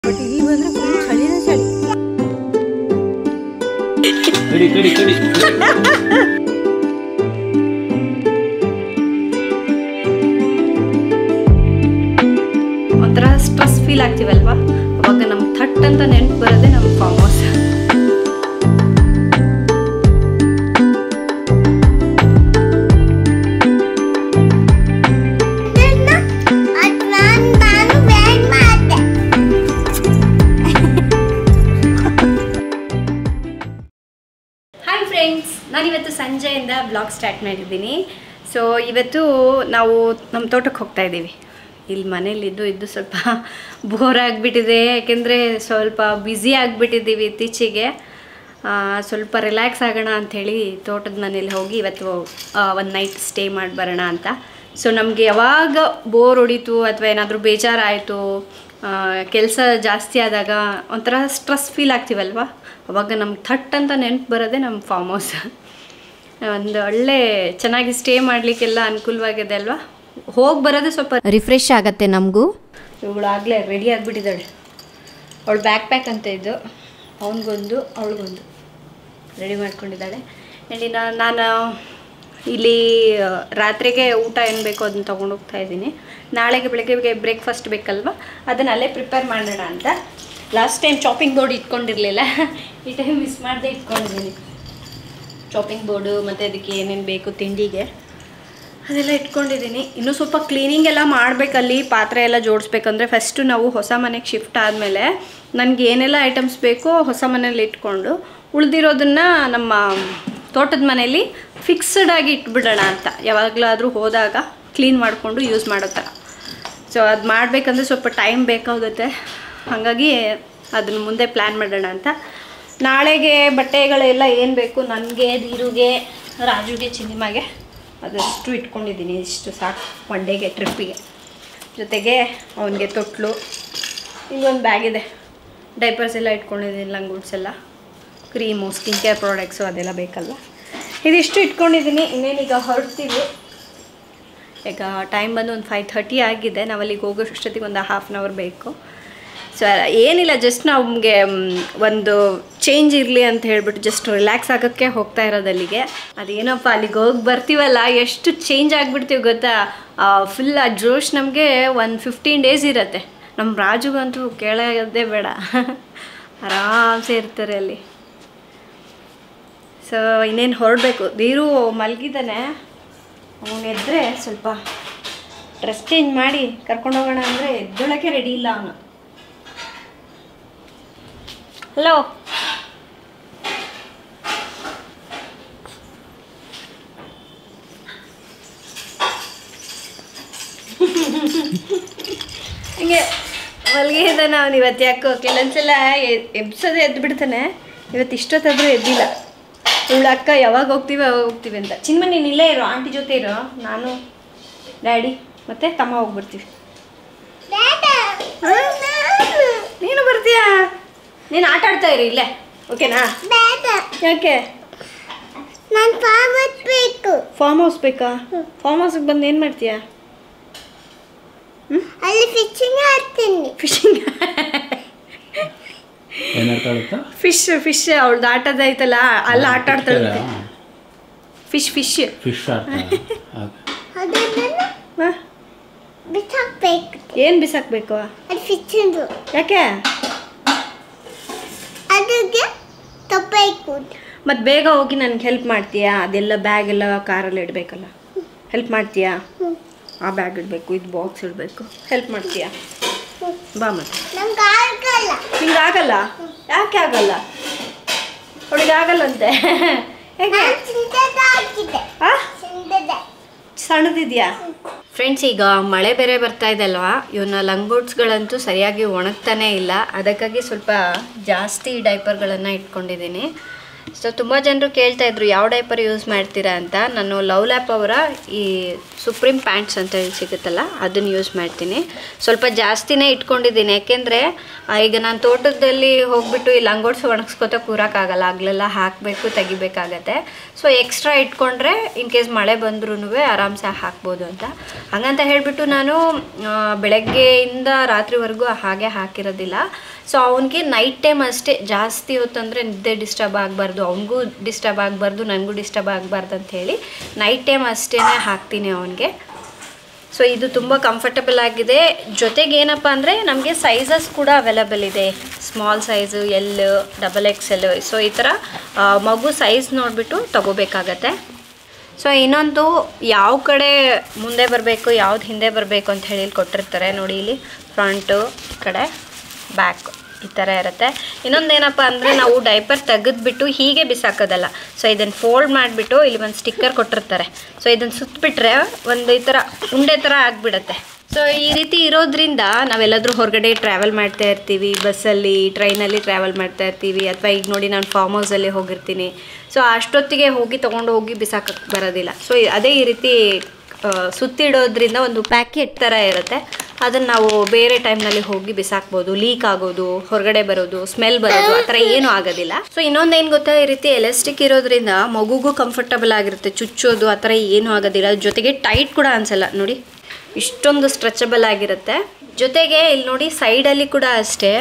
But ಇಲ್ಲಿ ಬಂದ್ರೆ full ಚಳಿನೇ ಚಳಿ ಕಡಿ ಕಡಿ ಕಡಿ ಒಂಥರ ಸ್ಟ್ರೆಸ್ ಫೀಲ್ ಆಗ್ತೀವಲ್ವಾ ಅವಾಗ ನಮ್ಗೆ ಥಟ್ ಅಂತ ನೆನ್ಪು ಬರೋದೇ ನಮ್ಮ ಫಾರ್ಮ್ ಹೌಸ್ ಹಾಯ್ ಫ್ರೆಂಡ್ಸ್ ನಾನಿವತ್ತು ಸಂಜೆಯಿಂದ ಬ್ಲಾಗ್ ಸ್ಟಾರ್ಟ್ ಮಾಡಿದ್ದೀನಿ ಸೊ ಇವತ್ತು ನಾವು ನಮ್ಮ ತೋಟಕ್ಕೆ ಹೋಗ್ತಾ ಇದ್ದೀವಿ ಇಲ್ಲಿ ಮನೇಲಿದ್ದು ಇದ್ದು ಸ್ವಲ್ಪ ಬೋರ್ ಆಗಿಬಿಟ್ಟಿದೆ ಯಾಕೆಂದರೆ ಸ್ವಲ್ಪ ಬ್ಯುಸಿ ಆಗಿಬಿಟ್ಟಿದ್ದೀವಿ ಇತ್ತೀಚೆಗೆ ಆ, ಸ್ವಲ್ಪ ರಿಲ್ಯಾಕ್ಸ್ ಆಗೋಣ ಅಂಥೇಳಿ ತೋಟದ ಮನೇಲಿ ಹೋಗಿ ಇವತ್ತು ಒಂದು ನೈಟ್ ಸ್ಟೇ ಮಾಡಿ ಬರೋಣ ಅಂತ ಸೊ ನಮಗೆ ಯಾವಾಗ ಬೋರ್ ಹೊಡಿತು ಅಥವಾ ಏನಾದರೂ ಬೇಜಾರಾಯಿತು ಕೆಲಸ ಜಾಸ್ತಿ ಆದಾಗ ಒಂಥರ ಸ್ಟ್ರೆಸ್ ಫೀಲ್ ಆಗ್ತೀವಲ್ವಾ ಅವಾಗ ನಮ್ಗೆ ಥಟ್ ಅಂತ ನೆನ್ಪು ಬರೋದೇ ನಮ್ಮ ಫಾರ್ಮ್ ಹೌಸ್ ಒಂದು ಒಳ್ಳೆ ಚೆನ್ನಾಗಿ ಸ್ಟೇ ಮಾಡಲಿಕ್ಕೆಲ್ಲ ಅನುಕೂಲವಾಗಿದೆ ಅಲ್ವಾ ಹೋಗಿ ಬರೋದೇ ಸ್ವಲ್ಪ ರಿಫ್ರೆಶ್ ಆಗತ್ತೆ ನಮಗೂ ಇವಳಾಗಲೇ ರೆಡಿ ಆಗಿಬಿಟ್ಟಿದ್ದಾಳೆ ಅವಳು ಬ್ಯಾಕ್ ಪ್ಯಾಕ್ ಅಂತ ಇದ್ದು ಅವನಿಗೊಂದು ಅವಳಿಗೊಂದು ರೆಡಿ ಮಾಡ್ಕೊಂಡಿದ್ದಾಳೆ ಆ್ಯಂಡ್ ಇನ್ನು ನಾನು ಇಲ್ಲಿ ಆ, ರಾತ್ರಿಗೆ ಊಟ ಏನು ಬೇಕೋ ಅದನ್ನ ತೊಗೊಂಡು ಹೋಗ್ತಾ ಇದ್ದೀನಿ ನಾಳೆಗೆ ಬೆಳಗ್ಗೆ ಬ್ರೇಕ್ಫಾಸ್ಟ್ ಬೇಕಲ್ವ ಅದನ್ನು ಅಲ್ಲೇ ಪ್ರಿಪೇರ್ ಮಾಡೋಣ ಅಂತ ಲಾಸ್ಟ್ ಟೈಮ್ ಚಾಪಿಂಗ್ ಬೋರ್ಡ್ ಇಟ್ಕೊಂಡಿರಲಿಲ್ಲ ಈ ಟೈಮ್ ಮಿಸ್ ಮಾಡದೆ ಇಟ್ಕೊಂಡಿದ್ದೀನಿ ಚಾಪಿಂಗ್ ಬೋರ್ಡು ಮತ್ತು ಅದಕ್ಕೆ ಏನೇನು ಬೇಕು ತಿಂಡಿಗೆ ಅದೆಲ್ಲ ಇಟ್ಕೊಂಡಿದ್ದೀನಿ ಇನ್ನೂ ಸ್ವಲ್ಪ ಕ್ಲೀನಿಂಗ್ ಎಲ್ಲ ಮಾಡಬೇಕಲ್ಲಿ ಪಾತ್ರೆ ಎಲ್ಲ ಜೋಡಿಸ್ಬೇಕಂದ್ರೆ ಫಸ್ಟು ನಾವು ಹೊಸ ಮನೆಗೆ ಶಿಫ್ಟ್ ಆದಮೇಲೆ ನನಗೆ ಏನೆಲ್ಲ ಐಟಮ್ಸ್ ಬೇಕೋ ಹೊಸ ಮನೇಲಿ ಇಟ್ಕೊಂಡು ಉಳಿದಿರೋದನ್ನು ನಮ್ಮ ತೋಟದ ಮನೇಲಿ ಫಿಕ್ಸ್ಡ್ ಆಗಿ ಇಟ್ಬಿಡೋಣ ಅಂತ ಯಾವಾಗಲಾದರೂ ಹೋದಾಗ ಕ್ಲೀನ್ ಮಾಡಿಕೊಂಡು ಯೂಸ್ ಮಾಡೋ ಥರ ಸೊ ಅದು ಮಾಡಬೇಕಂದ್ರೆ ಸ್ವಲ್ಪ ಟೈಮ್ ಬೇಕಾಗುತ್ತೆ ಹಾಗಾಗಿ ಅದನ್ನು ಮುಂದೆ ಪ್ಲ್ಯಾನ್ ಮಾಡೋಣ ಅಂತ ನಾಳೆಗೆ ಬಟ್ಟೆಗಳೆಲ್ಲ ಏನು ಬೇಕು ನನಗೆ ದೀರುಗೆ ರಾಜುಗೆ ಚಿನ್ನಿಮಾಗೆ ಅದಷ್ಟು ಇಟ್ಕೊಂಡಿದ್ದೀನಿ ಇಷ್ಟು ಸಾಕು ಒನ್ ಡೇಗೆ ಟ್ರಿಪ್ಪಿಗೆ ಜೊತೆಗೆ ಅವನಿಗೆ ತೊಟ್ಲು ಇನ್ನೊಂದು ಬ್ಯಾಗ್ ಇದೆ ಡೈಪರ್ಸ್ ಎಲ್ಲ ಇಟ್ಕೊಂಡಿದ್ದೀನಿ ಲಂಗೂಟ್ಸ್ ಎಲ್ಲ ಕ್ರೀಮು ಸ್ಕಿನ್ ಕೇರ್ ಪ್ರಾಡಕ್ಟ್ಸು ಅದೆಲ್ಲ ಬೇಕಲ್ವ ಇದಿಷ್ಟು ಇಟ್ಕೊಂಡಿದ್ದೀನಿ ಇನ್ನೇನೀಗ ಹೊರಡ್ತೀವಿ ಈಗ ಟೈಮ್ ಬಂದು ಒಂದು ಫೈವ್ ಥರ್ಟಿ ಆಗಿದೆ ನಾವು ಅಲ್ಲಿಗೆ ಹೋಗೋಷ್ಟೊತ್ತಿಗೆ ಒಂದು ಹಾಫ್ ಆನ್ ಅವರ್ ಬೇಕು ಸೊ ಏನಿಲ್ಲ ಜಸ್ಟ್ ನಮಗೆ ಒಂದು ಚೇಂಜ್ ಇರಲಿ ಅಂತ ಹೇಳ್ಬಿಟ್ಟು ಜಸ್ಟ್ ರಿಲ್ಯಾಕ್ಸ್ ಆಗೋಕ್ಕೆ ಹೋಗ್ತಾ ಇರೋದು ಅಲ್ಲಿಗೆ ಅದೇನಪ್ಪ ಅಲ್ಲಿಗೆ ಹೋಗಿ ಬರ್ತೀವಲ್ಲ ಎಷ್ಟು ಚೇಂಜ್ ಆಗಿಬಿಡ್ತೀವಿ ಗೊತ್ತಾ ಫುಲ್ ಆ ಜೋಶ್ ನಮಗೆ ಒಂದು ಫಿಫ್ಟೀನ್ ಡೇಸ್ ಇರುತ್ತೆ ನಮ್ಮ ರಾಜುಗಂತೂ ಕೇಳೋದೇ ಬೇಡ ಆರಾಮ್ಸೆ ಇರ್ತಾರೆ ಅಲ್ಲಿ ಸೊ ಇನ್ನೇನು ಹೊರಡಬೇಕು ದೀರು ಮಲಗಿದ್ದಾನೆ ಅವನು ಎದ್ದರೆ ಸ್ವಲ್ಪ ಡ್ರೆಸ್ ಚೇಂಜ್ ಮಾಡಿ ಕರ್ಕೊಂಡು ಹೋಗೋಣ ಅಂದರೆ ಎದ್ದೊಳಕ್ಕೆ ರೆಡಿ ಇಲ್ಲ ಅವನು ಹಲೋ ಹಿಂಗೆ ಮಲ್ಗೆ ಇದ್ದಾನೆ ಅವನು ಇವತ್ತು ಯಾಕೋ ಕೆಲವೊಂದ್ಸಲ ಎಬ್ಸೋದೇ ಎದ್ದು ಬಿಡ್ತಾನೆ ಇವತ್ತು ಇಷ್ಟೊತ್ತಾದರೂ ಎದ್ದಿಲ್ಲ ಇವಳ ಅಕ್ಕ ಯಾವಾಗ ಹೋಗ್ತೀವಿ ಯಾವಾಗ ಹೋಗ್ತೀವಿ ಅಂತ ಚಿನ್ಮ ನೀನು ಇಲ್ಲೇ ಇರೋ ಆಂಟಿ ಜೊತೆ ಇರೋ ನಾನು ಡ್ಯಾಡಿ ಮತ್ತೆ ತಮ್ಮ ಹೋಗ್ಬಿಡ್ತೀವಿ ನೀನು ಬರ್ತೀಯಾ ನೀನು ಆಟ ಆಡ್ತಾ ಇರು ಇಲ್ಲೇ ಓಕೆನಾ ಯಾಕೆ ನಾನು ಫಾರ್ಮತ್ ಬೇಕು ಫಾರ್ಮ್ ಹೌಸ್ ಬೇಕಾ ಫಾರ್ಮ್ ಹೌಸ್ಗೆ ಬಂದು ಏನು ಮಾಡ್ತೀಯಾ ಅಲ್ಲಿ ಫಿಶಿಂಗ್ ಆಡ್ತೀನಿ ಫಿಶಿಂಗ್ ಏನಾಡ್ತಾಳತ್ತ ಫಿಶ್ ಫಿಶ್ ಅವಳ್ದು ಆಟದ ಐತಲ್ಲ ಅಲ್ಲಿ ಆಟ ಆಡ್ತಾಳೆ ಫಿಶ್ ಫಿಶ್ ಫಿಶ್ ಆಡ್ತಾಳ ಅದನ್ನ ಬಿಸಾಕ್ಬೇಕು ಏನು ಬಿಸಾಕ್ಬೇಕು ಅದು ಫಿಶಿಂದು ಯಾಕೆ ಅದಕ್ಕೆ ತಪ್ಪಬೇಕು ಮತ್ತು ಬೇಗ ಹೋಗಿ ನನಗೆ ಹೆಲ್ಪ್ ಮಾಡ್ತೀಯಾ ಅದೆಲ್ಲ ಬ್ಯಾಗ್ ಎಲ್ಲ ಕಾರಲ್ಲಿ ಇಡಬೇಕಲ್ಲ ಹೆಲ್ಪ್ ಮಾಡ್ತೀಯಾ ಆ ಬ್ಯಾಗ್ ಇಡಬೇಕು ಇದು ಬಾಕ್ಸ್ ಇಡಬೇಕು ಹೆಲ್ಪ್ ಮಾಡ್ತೀಯಾ ಬಾ ಮತ್ತೆ ನಂಗೆ ಆಗಲ್ಲ ನಿಂಗೆ ಆಗಲ್ಲ ಯಾಕೆ ಆಗಲ್ಲ ಅವಳಿಗೆ ಆಗಲ್ಲಂತೆ ಹೇಗೆ ನಾನು ಚಿಂತದ ಹಾಕಿದ್ದೆ ಆ ಚಿಂತದ ಸಣ್ಣದಿದೆಯಾ ಫ್ರೆಂಡ್ಸ್ ಈಗ ಮಳೆ ಬೇರೆ ಬರ್ತಾ ಇದೆ ಅಲ್ವಾ ಇವನ್ನ ಲಂಗೋಟ್ಸ್ಗಳಂತೂ ಸರಿಯಾಗಿ ಒಣಗ್ತಾನೇ ಇಲ್ಲ ಅದಕ್ಕಾಗಿ ಸ್ವಲ್ಪ ಜಾಸ್ತಿ ಡೈಪರ್ಗಳನ್ನು ಇಟ್ಕೊಂಡಿದ್ದೀನಿ ಸೊ ತುಂಬ ಜನರು ಕೇಳ್ತಾ ಇದ್ರು ಯಾವ ಡೈಪರ್ ಯೂಸ್ ಮಾಡ್ತೀರಾ ಅಂತ ನಾನು ಲವ್ ಲ್ಯಾಪ್ ಅವರ ಈ ಸುಪ್ರೀಂ ಪ್ಯಾಂಟ್ಸ್ ಅಂತ ಹೇಳಿ ಸಿಗುತ್ತಲ್ಲ ಅದನ್ನು ಯೂಸ್ ಮಾಡ್ತೀನಿ ಸ್ವಲ್ಪ ಜಾಸ್ತಿನೇ ಇಟ್ಕೊಂಡಿದ್ದೀನಿ ಯಾಕೆಂದರೆ ಈಗ ನಾನು ತೋಟದಲ್ಲಿ ಹೋಗ್ಬಿಟ್ಟು ಈ ಲಂಗೋಟ್ಸ್ ಒಣಗಿಸ್ಕೊತ ಕೂರೋಕ್ಕಾಗಲ್ಲ ಆಗಲೆಲ್ಲ ಹಾಕಬೇಕು ತೆಗಿಬೇಕಾಗತ್ತೆ ಸೊ ಎಕ್ಸ್ಟ್ರಾ ಇಟ್ಕೊಂಡ್ರೆ ಇನ್ ಕೇಸ್ ಮಳೆ ಬಂದ್ರೂ ಆರಾಮ್ಸೆ ಹಾಕ್ಬೋದು ಅಂತ ಹಂಗಂತ ಹೇಳಿಬಿಟ್ಟು ನಾನು ಆ, ಬೆಳಗ್ಗೆಯಿಂದ ರಾತ್ರಿವರೆಗೂ ಹಾಗೆ ಹಾಕಿರೋದಿಲ್ಲ ಸೊ ಅವನಿಗೆ ನೈಟ್ ಟೈಮ್ ಅಷ್ಟೇ ಜಾಸ್ತಿ ಹೊತ್ತಂದರೆ ನಿದ್ದೆ ಡಿಸ್ಟರ್ಬ್ ಆಗಬಾರ್ದು ಅವನಿಗೂ ಡಿಸ್ಟರ್ಬ್ ಆಗಬಾರ್ದು ನನಗೂ ಡಿಸ್ಟರ್ಬ್ ಆಗಬಾರ್ದು ಅಂತ ಹೇಳಿ ನೈಟ್ ಟೈಮ್ ಅಷ್ಟೇ ಹಾಕ್ತೀನಿ ಅವನಿಗೆ ಸೊ ಇದು ತುಂಬ ಕಂಫರ್ಟಬಲ್ ಆಗಿದೆ ಜೊತೆಗೆ ಏನಪ್ಪ ಅಂದರೆ ನಮಗೆ ಸೈಜಸ್ ಕೂಡ ಅವೈಲಬಲ್ ಇದೆ small size L double X L so ಈ ಥರ ಆ, ಮಗು ಸೈಜ್ ನೋಡಿಬಿಟ್ಟು ತಗೋಬೇಕಾಗತ್ತೆ ಸೊ ಇನ್ನೊಂದು ಯಾವ ಕಡೆ ಮುಂದೆ ಬರಬೇಕು ಯಾವ್ದು ಹಿಂದೆ ಬರಬೇಕು ಅಂತ ಹೇಳಿ ಇಲ್ಲಿ ಕೊಟ್ಟಿರ್ತಾರೆ ನೋಡಿ ಇಲ್ಲಿ ಫ್ರಂಟು ಈ ಕಡೆ ಬ್ಯಾಕ್ ಈ ಥರ ಇರುತ್ತೆ ಇನ್ನೊಂದು ಏನಪ್ಪ ಅಂದರೆ ನಾವು ಡೈಪರ್ ತೆಗೆದ್ಬಿಟ್ಟು ಹೀಗೆ ಬಿಸಾಕೋದಲ್ಲ ಸೊ ಇದನ್ನು ಫೋಲ್ಡ್ ಮಾಡಿಬಿಟ್ಟು ಇಲ್ಲಿ ಒಂದು ಸ್ಟಿಕ್ಕರ್ ಕೊಟ್ಟಿರ್ತಾರೆ ಸೊ ಇದನ್ನು ಸುತ್ತಬಿಟ್ರೆ ಒಂದು ಈ ಥರ ಉಂಡೆ ಥರ ಆಗಿಬಿಡುತ್ತೆ ಸೊ ಈ ರೀತಿ ಇರೋದ್ರಿಂದ ನಾವೆಲ್ಲಾದರೂ ಹೊರಗಡೆ ಟ್ರಾವೆಲ್ ಮಾಡ್ತಾ ಇರ್ತೀವಿ ಬಸ್ಸಲ್ಲಿ ಟ್ರೈನಲ್ಲಿ ಟ್ರಾವೆಲ್ ಮಾಡ್ತಾ ಇರ್ತೀವಿ ಅಥವಾ ಈಗ ನೋಡಿ ನಾನು ಫಾರ್ಮ್ ಹೌಸಲ್ಲಿ ಹೋಗಿರ್ತೀನಿ ಸೊ ಅಷ್ಟೊತ್ತಿಗೆ ಹೋಗಿ ತೊಗೊಂಡು ಹೋಗಿ ಬಿಸಾಕಕ್ಕೆ ಬರೋದಿಲ್ಲ ಸೊ ಅದೇ ಈ ರೀತಿ ಆ, ಸುತ್ತಿಡೋದ್ರಿಂದ ಒಂದು ಪ್ಯಾಕೆಟ್ ಥರ ಇರುತ್ತೆ ಅದನ್ನು ನಾವು ಬೇರೆ ಟೈಮ್ನಲ್ಲಿ ಹೋಗಿ ಬಿಸಾಕ್ಬೋದು ಲೀಕ್ ಆಗೋದು ಹೊರಗಡೆ ಬರೋದು ಸ್ಮೆಲ್ ಬರೋದು ಆ ಥರ ಏನೂ ಆಗೋದಿಲ್ಲ ಸೊ ಇನ್ನೊಂದು ಏನು ಗೊತ್ತಾ ಈ ರೀತಿ ಎಲಾಸ್ಟಿಕ್ ಇರೋದ್ರಿಂದ ಮಗುಗೂ ಕಂಫರ್ಟಬಲ್ ಆಗಿರುತ್ತೆ ಚುಚ್ಚೋದು ಆ ಥರ ಏನೂ ಆಗೋದಿಲ್ಲ ಜೊತೆಗೆ ಟೈಟ್ ಕೂಡ ಅನ್ಸಲ್ಲ ನೋಡಿ ಇಷ್ಟೊಂದು ಸ್ಟ್ರೆಚಬಲ್ ಆಗಿರುತ್ತೆ ಜೊತೆಗೆ ಇಲ್ಲಿ ನೋಡಿ ಸೈಡಲ್ಲಿ ಕೂಡ ಅಷ್ಟೇ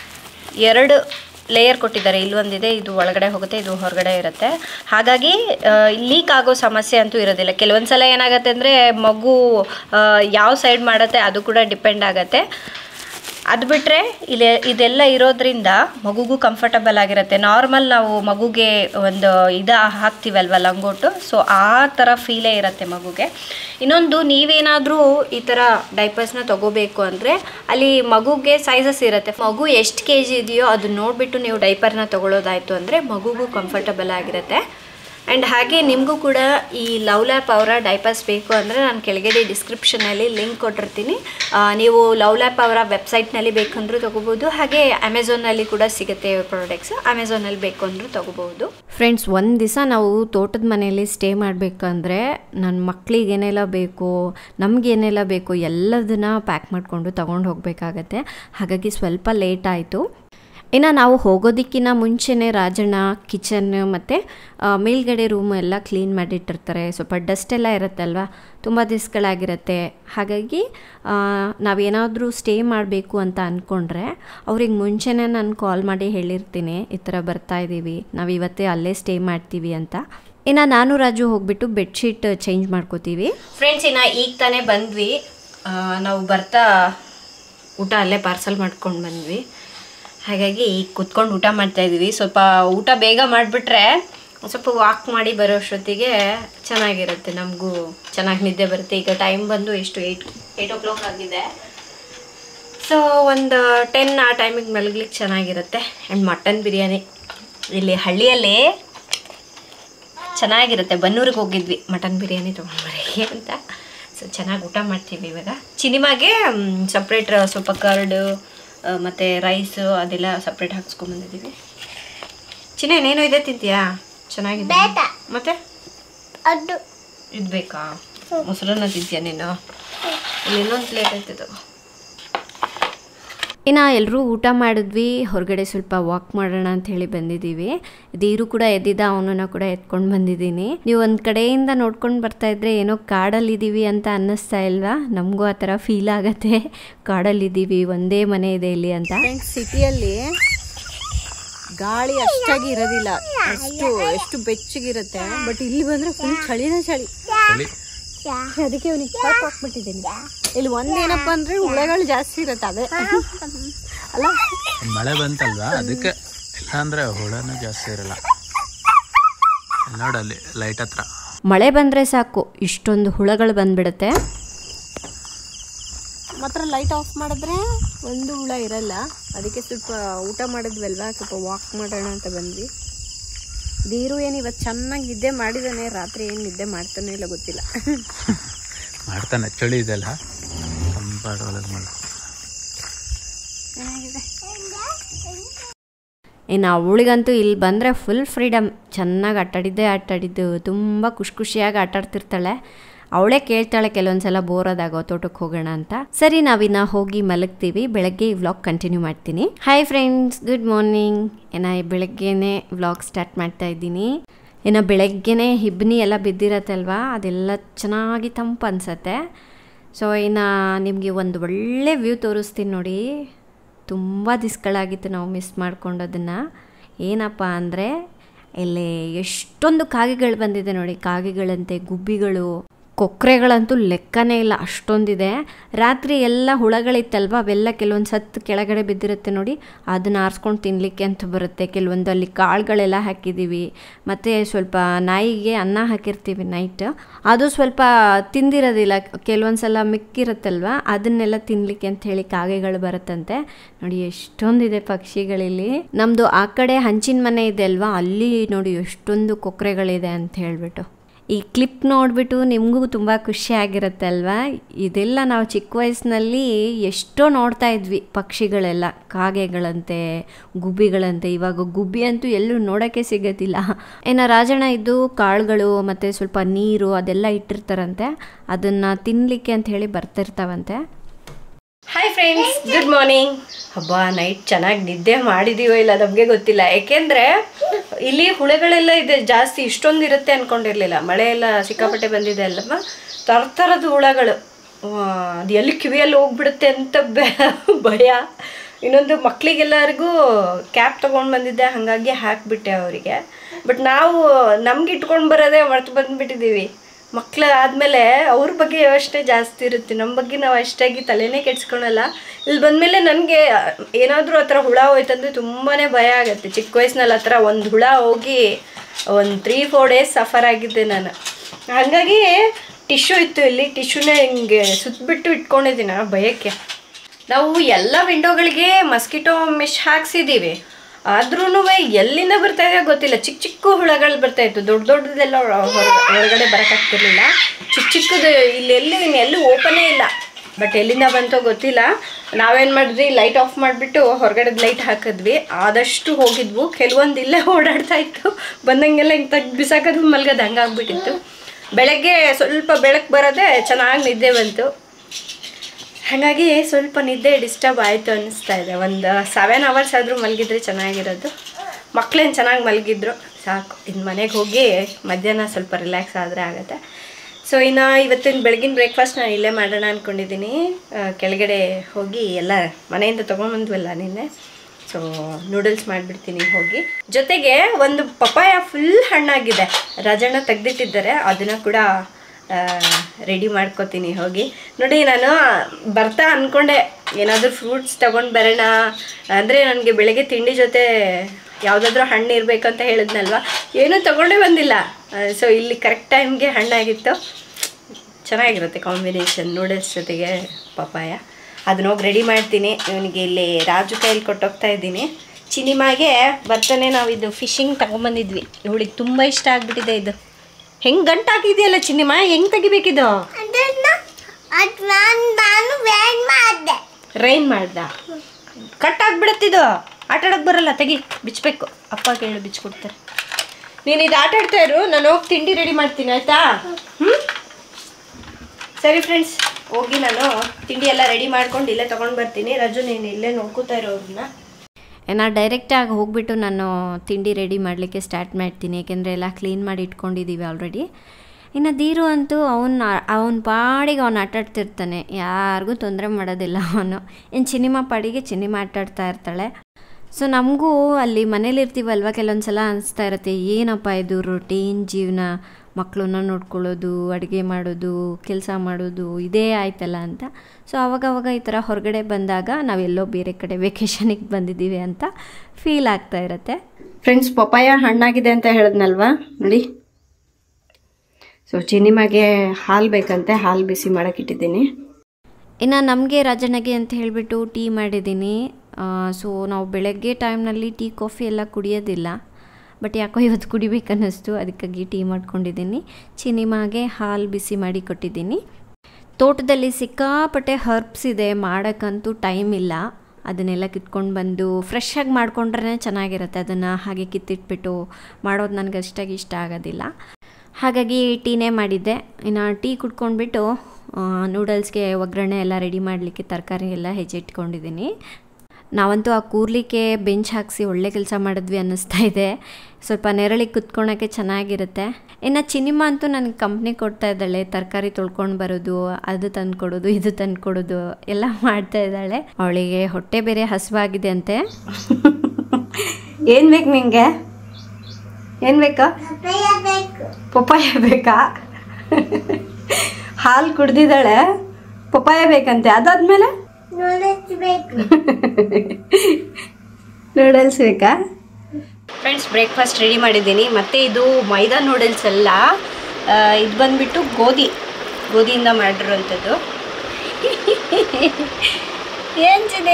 ಎರಡು ಲೇಯರ್ ಕೊಟ್ಟಿದ್ದಾರೆ ಇಲ್ಲೊಂದಿದೆ ಇದು ಒಳಗಡೆ ಹೋಗುತ್ತೆ ಇದು ಹೊರಗಡೆ ಇರುತ್ತೆ ಹಾಗಾಗಿ ಲೀಕ್ ಆಗೋ ಸಮಸ್ಯೆ ಅಂತೂ ಇರೋದಿಲ್ಲ ಕೆಲವೊಂದು ಸಲ ಏನಾಗುತ್ತೆ ಅಂದರೆ ಮಗು ಆ, ಯಾವ ಸೈಡ್ ಮಾಡುತ್ತೆ ಅದು ಕೂಡ ಡಿಪೆಂಡ್ ಆಗುತ್ತೆ ಅದು ಬಿಟ್ಟರೆ ಇಲ್ಲಿ ಇದೆಲ್ಲ ಇರೋದ್ರಿಂದ ಮಗುಗೂ ಕಂಫರ್ಟಬಲ್ ಆಗಿರುತ್ತೆ ನಾರ್ಮಲ್ ನಾವು ಮಗುಗೆ ಒಂದು ಇದು ಹಾಕ್ತೀವಲ್ವ ಲಂಗೋಟು ಸೊ ಆ ಥರ ಫೀಲೇ ಇರುತ್ತೆ ಮಗುಗೆ ಇನ್ನೊಂದು ನೀವೇನಾದರೂ ಈ ಥರ ಡೈಪರ್ಸ್ನ ತಗೋಬೇಕು ಅಂದರೆ ಅಲ್ಲಿ ಮಗುಗೆ ಸೈಜಸ್ ಇರುತ್ತೆ ಮಗು ಎಷ್ಟು ಕೆ ಜಿ ಇದೆಯೋ ಅದು ನೋಡಿಬಿಟ್ಟು ನೀವು ಡೈಪರ್ನ ತಗೊಳ್ಳೋದಾಯಿತು ಅಂದರೆ ಮಗುಗೂ ಕಂಫರ್ಟಬಲ್ ಆಗಿರುತ್ತೆ ಆ್ಯಂಡ್ ಹಾಗೆ ನಿಮಗೂ ಕೂಡ ಈ ಲವ್ ಲ್ಯಾಪ್ ಅವರ ಡೈಪರ್ಸ್ ಬೇಕು ಅಂದರೆ ನಾನು ಕೆಳಗಡೆ ಡಿಸ್ಕ್ರಿಪ್ಷನಲ್ಲಿ ಲಿಂಕ್ ಕೊಟ್ಟಿರ್ತೀನಿ ಆ, ನೀವು ಲವ್ ಲ್ಯಾಪ್ ಅವರ ವೆಬ್ಸೈಟ್ನಲ್ಲಿ ಬೇಕಂದ್ರೂ ತೊಗೋಬೋದು ಹಾಗೆ ಅಮೆಝಾನಲ್ಲಿ ಕೂಡ ಸಿಗುತ್ತೆ ಪ್ರಾಡಕ್ಟ್ಸ್ ಅಮೆಝಾನಲ್ಲಿ ಬೇಕು ಅಂದರೂ ತೊಗೋಬೋದು ಫ್ರೆಂಡ್ಸ್ ಒಂದು ದಿವಸ ನಾವು ತೋಟದ ಮನೆಯಲ್ಲಿ ಸ್ಟೇ ಮಾಡಬೇಕಂದ್ರೆ ನನ್ನ ಮಕ್ಳಿಗೆ ಏನೆಲ್ಲ ಬೇಕು ನಮಗೇನೆಲ್ಲ ಬೇಕು ಎಲ್ಲದನ್ನ ಪ್ಯಾಕ್ ಮಾಡಿಕೊಂಡು ತೊಗೊಂಡು ಹೋಗಬೇಕಾಗತ್ತೆ ಹಾಗಾಗಿ ಸ್ವಲ್ಪ ಲೇಟ್ ಆಯಿತು ಇನ್ನು ನಾವು ಹೋಗೋದಕ್ಕಿಂತ ಮುಂಚೆನೇ ರಾಜಣ್ಣ ಕಿಚನ್ ಮತ್ತು ಮೇಲ್ಗಡೆ ರೂಮ್ ಎಲ್ಲ ಕ್ಲೀನ್ ಮಾಡಿಟ್ಟಿರ್ತಾರೆ ಸ್ವಲ್ಪ ಡಸ್ಟ್ ಎಲ್ಲ ಇರುತ್ತಲ್ವ ತುಂಬ ದಿವ್ಸಗಳಾಗಿರುತ್ತೆ ಹಾಗಾಗಿ ಆ, ನಾವೇನಾದರೂ ಸ್ಟೇ ಮಾಡಬೇಕು ಅಂತ ಅಂದ್ಕೊಂಡ್ರೆ ಅವ್ರಿಗೆ ಮುಂಚೆನೇ ನಾನು ಕಾಲ್ ಮಾಡಿ ಹೇಳಿರ್ತೀನಿ ಈ ಥರ ಬರ್ತಾ ಇದ್ದೀವಿ ನಾವು ಇವತ್ತೇ ಅಲ್ಲೇ ಸ್ಟೇ ಮಾಡ್ತೀವಿ ಅಂತ ಇನ್ನು ನಾನು ರಾಜು ಹೋಗ್ಬಿಟ್ಟು ಬೆಡ್ಶೀಟ್ ಚೇಂಜ್ ಮಾಡ್ಕೋತೀವಿ ಫ್ರೆಂಡ್ಸ್ ಇನ್ನು ಈಗ ತಾನೇ ಬಂದ್ವಿ ಆ, ನಾವು ಬರ್ತಾ ಊಟ ಅಲ್ಲೇ ಪಾರ್ಸಲ್ ಮಾಡ್ಕೊಂಡು ಬಂದ್ವಿ ಹಾಗಾಗಿ ಈಗ ಕುತ್ಕೊಂಡು ಊಟ ಮಾಡ್ತಾ ಇದ್ದೀವಿ ಸ್ವಲ್ಪ ಊಟ ಬೇಗ ಮಾಡಿಬಿಟ್ರೆ ಸ್ವಲ್ಪ ವಾಕ್ ಮಾಡಿ ಬರೋ ಅಷ್ಟೊತ್ತಿಗೆ ಚೆನ್ನಾಗಿರುತ್ತೆ ನಮಗೂ ಚೆನ್ನಾಗಿ ನಿದ್ದೆ ಬರುತ್ತೆ ಈಗ ಟೈಮ್ ಬಂದು ಎಷ್ಟು ಏಯ್ಟ್ ಏಯ್ಟ್ ಓ ಕ್ಲಾಕ್ ಆಗಿದೆ ಸೊ ಒಂದು ಟೆನ್ ಆ ಟೈಮಿಗೆ ಮಲಗ್ಲಿಕ್ಕೆ ಚೆನ್ನಾಗಿರುತ್ತೆ ಆ್ಯಂಡ್ ಮಟನ್ ಬಿರಿಯಾನಿ ಇಲ್ಲಿ ಹಳ್ಳಿಯಲ್ಲಿ ಚೆನ್ನಾಗಿರುತ್ತೆ ಬನ್ನೂರಿಗೆ ಹೋಗಿದ್ವಿ ಮಟನ್ ಬಿರಿಯಾನಿ ತೊಗೊಂಡ್ಬರಿ ಅಂತ ಸೊ ಚೆನ್ನಾಗಿ ಊಟ ಮಾಡ್ತೀವಿ ಇವಾಗ ಚಿನಿಮಾಗೆ ಸಪ್ರೇಟ್ ಸ್ವಲ್ಪ ಕರ್ಡು ಮತ್ತು ರೈಸು ಅದೆಲ್ಲ ಸಪ್ರೇಟ್ ಹಾಕ್ಸ್ಕೊಂಬಂದಿದ್ದೀವಿ ಚಿನ್ನ ಏನೇನೋ ಇದೆ ತಿಂತೀಯಾ ಚೆನ್ನಾಗಿದೆ ಬೇಡ. ಮತ್ತೆ ಅದು ಇದು ಬೇಕಾ ಮೊಸರನ್ನ ತಿಂತೀಯಾ ನೀನು ಇಲ್ಲಿ ಇನ್ನೊಂದು ಪ್ಲೇಟ್ ಐತೆ ತಗೋ ಇನ್ನು ಎಲ್ಲರೂ ಊಟ ಮಾಡಿದ್ವಿ ಹೊರಗಡೆ ಸ್ವಲ್ಪ ವಾಕ್ ಮಾಡೋಣ ಅಂತ ಹೇಳಿ ಬಂದಿದ್ದೀವಿ ದೀರು ಕೂಡ ಎದ್ದಿದ್ದ ಅವನನ್ನ ಕೂಡ ಎತ್ಕೊಂಡು ಬಂದಿದ್ದೀನಿ ನೀವು ಒಂದು ಕಡೆಯಿಂದ ನೋಡ್ಕೊಂಡು ಬರ್ತಾ ಇದ್ರೆ ಏನೋ ಕಾಡಲ್ಲಿದ್ದೀವಿ ಅಂತ ಅನ್ನಿಸ್ತಾ ಇಲ್ವಾ ನಮಗೂ ಆ ಥರ ಫೀಲ್ ಆಗತ್ತೆ ಕಾಡಲ್ಲಿದ್ದೀವಿ ಒಂದೇ ಮನೆ ಇದೆ ಇಲ್ಲಿ ಅಂತ ಫ್ರೆಂಡ್ಸ್ ಸಿಟಿಯಲ್ಲಿ ಗಾಳಿ ಅಷ್ಟಾಗಿ ಇರೋದಿಲ್ಲ ಅಷ್ಟು ಎಷ್ಟು ಬೆಚ್ಚಗಿರುತ್ತೆ ಬಟ್ ಇಲ್ಲಿ ಬಂದ್ರೆ ಫುಲ್ ಚಳಿನ ಚಳಿ ಅದಕ್ಕೆ ಅವನಿಗೆ ಶಾಕ್ ಹಾಕ್ಬಿಟ್ಟಿದ್ದೀನಿ ಇಲ್ಲಿ ಒಂದೇನಪ್ಪ ಅಂದ್ರೆ ಹುಳಗಳು ಜಾಸ್ತಿ ಇರುತ್ತೆ ಅದೇ ಅಲ್ಲ ಮಳೆ ಬಂತಲ್ವಾ ಅದಕ್ಕೆ ಇಲ್ಲಾಂದ್ರೆ ಹುಳನೂ ಜಾಸ್ತಿ ಇರಲ್ಲ ನೋಡಲ್ಲಿ ಲೈಟ್ ಹತ್ರ ಮಳೆ ಬಂದರೆ ಸಾಕು ಇಷ್ಟೊಂದು ಹುಳಗಳು ಬಂದ್ಬಿಡುತ್ತೆ ಮಾತ್ರ ಲೈಟ್ ಆಫ್ ಮಾಡಿದ್ರೆ ಒಂದು ಹುಳ ಇರಲ್ಲ ಅದಕ್ಕೆ ಸ್ವಲ್ಪ ಊಟ ಮಾಡಿದ್ವಲ್ವಾ ಸ್ವಲ್ಪ ವಾಕ್ ಮಾಡೋಣ ಅಂತ ಬಂದ್ವಿ ದೀರು ಏನು ಇವತ್ತು ಚೆನ್ನಾಗಿ ನಿದ್ದೆ ಮಾಡಿದಾನೆ ರಾತ್ರಿ ಏನು ನಿದ್ದೆ ಮಾಡ್ತಾನೆ ಇಲ್ಲ ಗೊತ್ತಿಲ್ಲ ಮಾಡ್ತಾನೆ ಚಳಿ ಇದೆಲ್ಲ ತಂಪಾಡೋದು ಮಾಡ ಇನ್ನು ಅವಳಿಗಂತೂ ಇಲ್ಲಿ ಬಂದರೆ ಫುಲ್ ಫ್ರೀಡಮ್ ಚೆನ್ನಾಗಿ ಆಟಾಡಿದ್ದೆ ಆಟಾಡಿದ್ದು ತುಂಬ ಖುಷಿ ಖುಷಿಯಾಗಿ ಆಟಾಡ್ತಿರ್ತಾಳೆ ಅವಳೇ ಕೇಳ್ತಾಳೆ ಕೆಲವೊಂದು ಸಲ ಬೋರ್ ಆದಾಗೋ ತೋಟಕ್ಕೆ ಹೋಗೋಣ ಅಂತ ಸರಿ ನಾವಿನ್ನ ಹೋಗಿ ಮಲಗ್ತೀವಿ ಬೆಳಗ್ಗೆ ಈ ವ್ಲಾಗ್ ಕಂಟಿನ್ಯೂ ಮಾಡ್ತೀನಿ ಹಾಯ್ ಫ್ರೆಂಡ್ಸ್ ಗುಡ್ ಮಾರ್ನಿಂಗ್ ಏನ ಬೆಳಗ್ಗೆನೇ ವ್ಲಾಗ್ ಸ್ಟಾರ್ಟ್ ಮಾಡ್ತಾ ಇದ್ದೀನಿ ಏನೋ ಬೆಳಗ್ಗೆನೇ ಹಿಬ್ನಿ ಎಲ್ಲ ಬಿದ್ದಿರತ್ತಲ್ವಾ ಅದೆಲ್ಲ ಚೆನ್ನಾಗಿ ತಂಪು ಅನ್ಸತ್ತೆ ಸೊ ಇನ್ನು ನಿಮಗೆ ಒಂದು ಒಳ್ಳೆ ವ್ಯೂ ತೋರಿಸ್ತೀನಿ ನೋಡಿ ತುಂಬ ದಿಸ್ಗಳಾಗಿತ್ತು ನಾವು ಮಿಸ್ ಮಾಡ್ಕೊಂಡೋದನ್ನು ಏನಪ್ಪ ಅಂದರೆ ಇಲ್ಲಿ ಎಷ್ಟೊಂದು ಕಾಗೆಗಳು ಬಂದಿದೆ ನೋಡಿ ಕಾಗೆಗಳಂತೆ ಗುಬ್ಬಿಗಳು ಕೊಕ್ರೆಗಳಂತೂ ಲೆಕ್ಕನೇ ಇಲ್ಲ ಅಷ್ಟೊಂದಿದೆ ರಾತ್ರಿ ಎಲ್ಲ ಹುಳಗಳಿತ್ತಲ್ವ ಅವೆಲ್ಲ ಕೆಲವೊಂದು ಸತ್ತು ಕೆಳಗಡೆ ಬಿದ್ದಿರುತ್ತೆ ನೋಡಿ ಅದನ್ನ ಆರಿಸ್ಕೊಂಡು ತಿನ್ನಲಿಕ್ಕೆ ಅಂತ ಬರುತ್ತೆ ಕೆಲವೊಂದು ಅಲ್ಲಿ ಕಾಳುಗಳೆಲ್ಲ ಹಾಕಿದ್ದೀವಿ ಮತ್ತು ಸ್ವಲ್ಪ ನಾಯಿಗೆ ಅನ್ನ ಹಾಕಿರ್ತೀವಿ ನೈಟ್ ಅದು ಸ್ವಲ್ಪ ತಿಂದಿರೋದಿಲ್ಲ ಕೆಲವೊಂದು ಸಲ ಮಿಕ್ಕಿರುತ್ತಲ್ವ ಅದನ್ನೆಲ್ಲ ತಿನ್ನಲಿಕ್ಕೆ ಅಂತ ಹೇಳಿ ಕಾಗೆಗಳು ಬರುತ್ತಂತೆ ನೋಡಿ ಎಷ್ಟೊಂದಿದೆ ಪಕ್ಷಿಗಳಿಲ್ಲಿ ನಮ್ಮದು ಆ ಕಡೆ ಹಂಚಿನ ಮನೆ ಇದೆ ಅಲ್ವಾ ಅಲ್ಲಿ ನೋಡಿ ಎಷ್ಟೊಂದು ಕೊಕ್ರೆಗಳಿದೆ ಅಂತ ಹೇಳಿಬಿಟ್ಟು ಈ ಕ್ಲಿಪ್ ನೋಡಿಬಿಟ್ಟು ನಿಮಗೂ ತುಂಬ ಖುಷಿ ಆಗಿರುತ್ತೆ ಅಲ್ವಾ ಇದೆಲ್ಲ ನಾವು ಚಿಕ್ಕ ವಯಸ್ಸಿನಲ್ಲಿ ಎಷ್ಟೋ ನೋಡ್ತಾ ಇದ್ವಿ ಪಕ್ಷಿಗಳೆಲ್ಲ ಕಾಗೆಗಳಂತೆ ಗುಬ್ಬಿಗಳಂತೆ ಇವಾಗ ಗುಬ್ಬಿ ಅಂತೂ ಎಲ್ಲೂ ನೋಡೋಕ್ಕೆ ಸಿಗೋದಿಲ್ಲ ಏನೋ ರಾಜಣ್ಣ ಇದ್ದು ಕಾಳುಗಳು ಮತ್ತು ಸ್ವಲ್ಪ ನೀರು ಅದೆಲ್ಲ ಇಟ್ಟಿರ್ತಾರಂತೆ ಅದನ್ನು ತಿನ್ನಲಿಕ್ಕೆ ಅಂತ ಹೇಳಿ ಬರ್ತಿರ್ತಾವಂತೆ ಹಾಯ್ ಫ್ರೆಂಡ್ಸ್ ಗುಡ್ ಮಾರ್ನಿಂಗ್ ಹಬ್ಬ ನೈಟ್ ಚೆನ್ನಾಗಿ ನಿದ್ದೆ ಮಾಡಿದೀವೋ ಇಲ್ಲ ನಮಗೆ ಗೊತ್ತಿಲ್ಲ ಯಾಕೆಂದ್ರೆ ಇಲ್ಲಿ ಹುಳುಗಳೆಲ್ಲ ಇದೆ ಜಾಸ್ತಿ ಇಷ್ಟೊಂದು ಇರುತ್ತೆ ಅನ್ಕೊಂಡಿರ್ಲಿಲ್ಲ ಮಳೆ ಎಲ್ಲ ಸಿಕ್ಕಾಪಟ್ಟೆ ಬಂದಿದೆ ಅಲ್ಲಮ್ಮ ಥರ ಥರದ ಹುಳಗಳು ಅದು ಎಲ್ಲಿ ಕಿವಿಯಲ್ಲಿ ಹೋಗ್ಬಿಡುತ್ತೆ ಅಂತ ಬೆ- ಭಯ ಇನ್ನೊಂದು ಮಕ್ಕಳಿಗೆಲ್ಲರಿಗೂ ಕ್ಯಾಪ್ ತೊಗೊಂಡು ಬಂದಿದ್ದೆ ಹಾಗಾಗಿ ಹಾಕಿಬಿಟ್ಟೆ ಅವರಿಗೆ ಬಟ್ ನಾವು ನಮ್ಗೆ ಇಟ್ಕೊಂಡು ಬರೋದೇ ಮರ್ತು ಬಂದ್ಬಿಟ್ಟಿದ್ದೀವಿ ಮಕ್ಳು ಆದಮೇಲೆ ಅವ್ರ ಬಗ್ಗೆ ಯೋಚನೆ ಜಾಸ್ತಿ ಇರುತ್ತೆ ನಮ್ಮ ಬಗ್ಗೆ ನಾವು ಅಷ್ಟಾಗಿ ತಲೆನೇ ಕೆಡ್ಸ್ಕೊಳಲ್ಲ ಇಲ್ಲಿ ಬಂದಮೇಲೆ ನನಗೆ ಏನಾದರೂ ಆ ಥರ ಹುಳ ಹೋಯ್ತಂದ್ರೆ ತುಂಬಾ ಭಯ ಆಗುತ್ತೆ ಚಿಕ್ಕ ವಯಸ್ಸಿನಲ್ಲಿ ಆ ಥರ ಒಂದು ಹುಳ ಹೋಗಿ ಒಂದು ತ್ರೀ ಫೋರ್ ಡೇಸ್ ಸಫರ್ ಆಗಿದ್ದೆ ನಾನು ಹಾಗಾಗಿ ಟಿಶ್ಯೂ ಇತ್ತು ಇಲ್ಲಿ ಟಿಶ್ಯೂನೇ ಹಿಂಗೆ ಸುತ್ತಬಿಟ್ಟು ಇಟ್ಕೊಂಡಿದ್ದೀನಿ ಆ ಭಯಕ್ಕೆ ನಾವು ಎಲ್ಲ ವಿಂಡೋಗಳಿಗೆ ಮಸ್ಕಿಟೋ ಮೆಶ್ ಹಾಕ್ಸಿದ್ದೀವಿ ಆದ್ರೂ ಎಲ್ಲಿಂದ ಬರ್ತಾ ಇದೆ ಗೊತ್ತಿಲ್ಲ ಚಿಕ್ಕ ಚಿಕ್ಕ ಹುಳಗಳು ಬರ್ತಾ ಇತ್ತು ದೊಡ್ಡ ದೊಡ್ಡದೆಲ್ಲ ಹೊರ- ಹೊರ- ಹೊರಗಡೆ ಬರೋಕ್ಕಾಗ್ತಿರ್ಲಿಲ್ಲ ಚಿಕ್ಕ ಚಿಕ್ಕದು ಇಲ್ಲಿ ಎಲ್ಲಿ ಎಲ್ಲೂ ಓಪನೇ ಇಲ್ಲ ಬಟ್ ಎಲ್ಲಿಂದ ಬಂತೋ ಗೊತ್ತಿಲ್ಲ ನಾವೇನು ಮಾಡಿದ್ವಿ ಲೈಟ್ ಆಫ್ ಮಾಡಿಬಿಟ್ಟು ಹೊರಗಡೆ ಲೈಟ್ ಹಾಕಿದ್ವಿ ಆದಷ್ಟು ಹೋಗಿದ್ವು ಕೆಲವೊಂದು ಇಲ್ಲೇ ಓಡಾಡ್ತಾ ಇತ್ತು ಬಂದಂಗೆಲ್ಲ ಹಿಂಗೆ ತೆಗ್ದು ಬಿಸಾಕೋದು ಮಲ್ಗೋದು ಹಂಗಾಗ್ಬಿಟ್ಟಿತ್ತು ಬೆಳಗ್ಗೆ ಸ್ವಲ್ಪ ಬೆಳಕು ಬರೋದೇ ಚೆನ್ನಾಗಿ ನಿದ್ದೆ ಬಂತು ಹಾಗಾಗಿ ಸ್ವಲ್ಪ ನಿದ್ದೆ ಡಿಸ್ಟರ್ಬ್ ಆಯಿತು ಅನ್ನಿಸ್ತಾ ಇದೆ ಒಂದು ಸೆವೆನ್ ಅವರ್ಸ್ ಆದರೂ ಮಲಗಿದ್ರೆ ಚೆನ್ನಾಗಿರೋದು ಮಕ್ಕಳೇನು ಚೆನ್ನಾಗಿ ಮಲಗಿದ್ರು ಸಾಕು ಇನ್ನು ಮನೆಗೆ ಹೋಗಿ ಮಧ್ಯಾಹ್ನ ಸ್ವಲ್ಪ ರಿಲ್ಯಾಕ್ಸ್ ಆದರೆ ಆಗುತ್ತೆ ಸೊ ಇನ್ನು ಇವತ್ತಿನ ಬೆಳಗಿನ ಬ್ರೇಕ್ಫಾಸ್ಟ್ ನಾನು ಇಲ್ಲೇ ಮಾಡೋಣ ಅಂದ್ಕೊಂಡಿದ್ದೀನಿ ಆ, ಕೆಳಗಡೆ ಹೋಗಿ ಎಲ್ಲ ಮನೆಯಿಂದ ತೊಗೊಂಬಂದ್ವಲ್ಲ ನಿನ್ನೆ ಸೊ ನೂಡಲ್ಸ್ ಮಾಡಿಬಿಡ್ತೀನಿ ಹೋಗಿ ಜೊತೆಗೆ ಒಂದು ಪಪಾಯ ಫುಲ್ ಹಣ್ಣಾಗಿದೆ ರಾಜಣ್ಣ ತೆಗ್ದಿಟ್ಟಿದ್ದಾರೆ ಅದನ್ನು ಕೂಡ ರೆಡಿ ಮಾಡ್ಕೋತೀನಿ ಹೋಗಿ ನೋಡಿ ನಾನು ಬರ್ತಾ ಅಂದ್ಕೊಂಡೆ ಏನಾದರೂ ಫ್ರೂಟ್ಸ್ ತೊಗೊಂಡು ಬರೋಣ ಅಂದರೆ ನನಗೆ ಬೆಳಗ್ಗೆ ತಿಂಡಿ ಜೊತೆ ಯಾವುದಾದ್ರೂ ಹಣ್ಣು ಇರಬೇಕಂತ ಹೇಳಿದ್ನಲ್ವ ಏನೂ ತೊಗೊಂಡೇ ಬಂದಿಲ್ಲ ಸೊ ಇಲ್ಲಿ ಕರೆಕ್ಟ್ ಟೈಮ್ಗೆ ಹಣ್ಣಾಗಿತ್ತು ಚೆನ್ನಾಗಿರುತ್ತೆ ಕಾಂಬಿನೇಷನ್ ನೂಡಲ್ಸ್ ಜೊತೆಗೆ ಪಪಾಯ ಅದನ್ನ ಹೋಗಿ ರೆಡಿ ಮಾಡ್ತೀನಿ ಇವನಿಗೆ ಇಲ್ಲಿ ರಾಜು ಕೈಯಲ್ಲಿ ಕೊಟ್ಟೋಗ್ತಾ ಇದ್ದೀನಿ ಚಿನಿಮಾಗೆ ಬರ್ತಾನೆ ನಾವು ಇದು ಫಿಶಿಂಗ್ ತಗೊಂಬಂದಿದ್ವಿ ಇವಳಿಗೆ ತುಂಬ ಇಷ್ಟ ಆಗ್ಬಿಟ್ಟಿದೆ ಇದು ಹೆಂಗೆ ಗಂಟಾಕಿದೆಯಲ್ಲ ಚಿನ್ನಿಮ ಹೆಂಗೆ ತೆಗಿಬೇಕಿದು ಅದನ್ನ ಅದು ನಾನು ನಾನು ವೇಟ್ ಮಾಡಿದೆ ರೈನ್ ಮಾಡ್ದ ಕಟ್ ಆಗ್ಬಿಡತ್ತಿದು ಆಟ ಆಡೋಕೆ ಬರಲ್ಲ ತೆಗಿ ಬಿಚ್ಚಬೇಕು ಅಪ್ಪ ಕೇಳು ಬಿಚ್ಕೊಡ್ತಾರೆ ನೀನು ಇದು ಆಟ ಆಡ್ತಾ ಇರು ನಾನು ಹೋಗಿ ತಿಂಡಿ ರೆಡಿ ಮಾಡ್ತೀನಿ ಆಯ್ತಾ ಹ್ಞೂ ಸರಿ ಫ್ರೆಂಡ್ಸ್ ಹೋಗಿ ನಾನು ತಿಂಡಿ ಎಲ್ಲ ರೆಡಿ ಮಾಡ್ಕೊಂಡು ಇಲ್ಲೇ ತೊಗೊಂಡು ಬರ್ತೀನಿ ರಜು ನೀನು ಇಲ್ಲೇ ನೋಡ್ಕೋತಾ ಇರೋರನ್ನ ನಾ ಡೈರೆಕ್ಟಾಗಿ ಹೋಗ್ಬಿಟ್ಟು ನಾನು ತಿಂಡಿ ರೆಡಿ ಮಾಡಲಿಕ್ಕೆ ಸ್ಟಾರ್ಟ್ ಮಾಡ್ತೀನಿ ಏಕೆಂದರೆ ಎಲ್ಲ ಕ್ಲೀನ್ ಮಾಡಿ ಇಟ್ಕೊಂಡಿದ್ದೀವಿ ಆಲ್ರೆಡಿ ಇನ್ನು ದೀರು ಅಂತೂ ಅವನ್ನ ಅವನ ಪಾಡಿಗೆ ಅವನು ಆಟಾಡ್ತಿರ್ತಾನೆ ಯಾರಿಗೂ ತೊಂದರೆ ಮಾಡೋದಿಲ್ಲ ಅವನು ಇನ್ನು ಸಿನಿಮಾ ಪಾಡಿಗೆ ಸಿನಿಮಾ ಆಟಾಡ್ತಾ ಇರ್ತಾಳೆ ಸೊ ನಮಗೂ ಅಲ್ಲಿ ಮನೇಲಿ ಇರ್ತೀವಲ್ವ ಕೆಲವೊಂದು ಸಲ ಅನಿಸ್ತಾ ಇರುತ್ತೆ ಏನಪ್ಪ ಇದು ರೊಟೀನ್ ಜೀವನ ಮಕ್ಕಳನ್ನ ನೋಡ್ಕೊಳ್ಳೋದು ಅಡುಗೆ ಮಾಡೋದು ಕೆಲಸ ಮಾಡೋದು ಇದೇ ಆಯ್ತಲ್ಲ ಅಂತ ಸೊ ಅವಾಗವಾಗ ಈ ಥರ ಹೊರಗಡೆ ಬಂದಾಗ ನಾವೆಲ್ಲೋ ಬೇರೆ ಕಡೆ ವೆಕೇಷನಿಗೆ ಬಂದಿದ್ದೀವಿ ಅಂತ ಫೀಲ್ ಆಗ್ತಾ ಇರುತ್ತೆ ಫ್ರೆಂಡ್ಸ್ ಪಪಾಯ ಹಣ್ಣಾಗಿದೆ ಅಂತ ಹೇಳಿದ್ನಲ್ವಾ ನೋಡಿ ಸೊ ಚಿನಿಮಾಗೆ ಹಾಲು ಬೇಕಂತೆ ಹಾಲು ಬಿಸಿ ಮಾಡೋಕ್ಕಿಟ್ಟಿದ್ದೀನಿ ಇನ್ನು ನಮಗೆ ರಾಜಣ್ಣಗೆ ಅಂತ ಹೇಳಿಬಿಟ್ಟು ಟೀ ಮಾಡಿದ್ದೀನಿ ಸೊ ನಾವು ಬೆಳಗ್ಗೆ ಟೈಮ್ನಲ್ಲಿ ಟೀ ಕಾಫಿ ಎಲ್ಲ ಕುಡಿಯೋದಿಲ್ಲ ಬಟ್ ಯಾಕೋ ಇವತ್ತು ಕುಡಿಬೇಕನ್ನಿಸ್ತು ಅದಕ್ಕಾಗಿ ಟೀ ಮಾಡ್ಕೊಂಡಿದ್ದೀನಿ ಚಿನಿಮಾಗೆ ಹಾಲು ಬಿಸಿ ಮಾಡಿ ಕೊಟ್ಟಿದ್ದೀನಿ ತೋಟದಲ್ಲಿ ಸಿಕ್ಕಾಪಟ್ಟೆ ಹರ್ಬ್ಸ್ ಇದೆ ಮಾಡೋಕ್ಕಂತೂ ಟೈಮ್ ಇಲ್ಲ ಅದನ್ನೆಲ್ಲ ಕಿತ್ಕೊಂಡು ಬಂದು ಫ್ರೆಶ್ಶಾಗಿ ಮಾಡ್ಕೊಂಡ್ರೆ ಚೆನ್ನಾಗಿರುತ್ತೆ ಅದನ್ನು ಹಾಗೆ ಕಿತ್ತಿಟ್ಬಿಟ್ಟು ಮಾಡೋದು ನನಗೆ ಅಷ್ಟಾಗಿ ಇಷ್ಟ ಆಗೋದಿಲ್ಲ ಹಾಗಾಗಿ ಟೀನೇ ಮಾಡಿದ್ದೆ ಇನ್ನು ಟೀ ಕುಡ್ಕೊಂಡ್ಬಿಟ್ಟು ನೂಡಲ್ಸ್ಗೆ ಒಗ್ಗರಣೆ ಎಲ್ಲ ರೆಡಿ ಮಾಡಲಿಕ್ಕೆ ತರಕಾರಿ ಎಲ್ಲ ಹೆಚ್ಚಿಟ್ಕೊಂಡಿದ್ದೀನಿ ನಾವಂತೂ ಆ ಕೂರ್ಲಿಕ್ಕೆ ಬೆಂಚ್ ಹಾಕಿಸಿ ಒಳ್ಳೆ ಕೆಲಸ ಮಾಡಿದ್ವಿ ಅನ್ನಿಸ್ತಾ ಇದೆ ಸ್ವಲ್ಪ ನೆರಳಿಗೆ ಕುತ್ಕೊಳಕ್ಕೆ ಚೆನ್ನಾಗಿರುತ್ತೆ ಇನ್ನು ಚಿನಿಮಾ ಅಂತೂ ನನಗೆ ಕಂಪ್ನಿ ಕೊಡ್ತಾ ಇದ್ದಾಳೆ ತರಕಾರಿ ತೊಳ್ಕೊಂಡು ಬರೋದು ಅದು ತಂದು ಕೊಡೋದು ಇದು ತಂದು ಕೊಡೋದು ಎಲ್ಲ ಮಾಡ್ತಾ ಇದ್ದಾಳೆ ಅವಳಿಗೆ ಹೊಟ್ಟೆ ಬೇರೆ ಹಸುವಾಗಿದೆ ಅಂತೆ ಏನು ಬೇಕು ನಿಂಗೆ ಏನು ಬೇಕಾ ಪಪ್ಪಾಯ ಬೇಕು ಪಪ್ಪಾಯ ಬೇಕಾ ಹಾಲು ಕುಡ್ದಿದ್ದಾಳೆ ಪಪ್ಪಾಯ ಬೇಕಂತೆ ಅದಾದ್ಮೇಲೆ ನೂಡಲ್ಸ್ ಬೇಕು ನೂಡಲ್ಸ್ ಬೇಕಾ ಫ್ರೆಂಡ್ಸ್ ಬ್ರೇಕ್ಫಾಸ್ಟ್ ರೆಡಿ ಮಾಡಿದ್ದೀನಿ ಮತ್ತು ಇದು ಮೈದಾ ನೂಡಲ್ಸ್ ಅಲ್ಲ ಆ, ಇದು ಬಂದ್ಬಿಟ್ಟು ಗೋಧಿ ಗೋಧಿಯಿಂದ ಮಾಡಿರುವಂಥದ್ದು ಏನ್ಸಿದೆ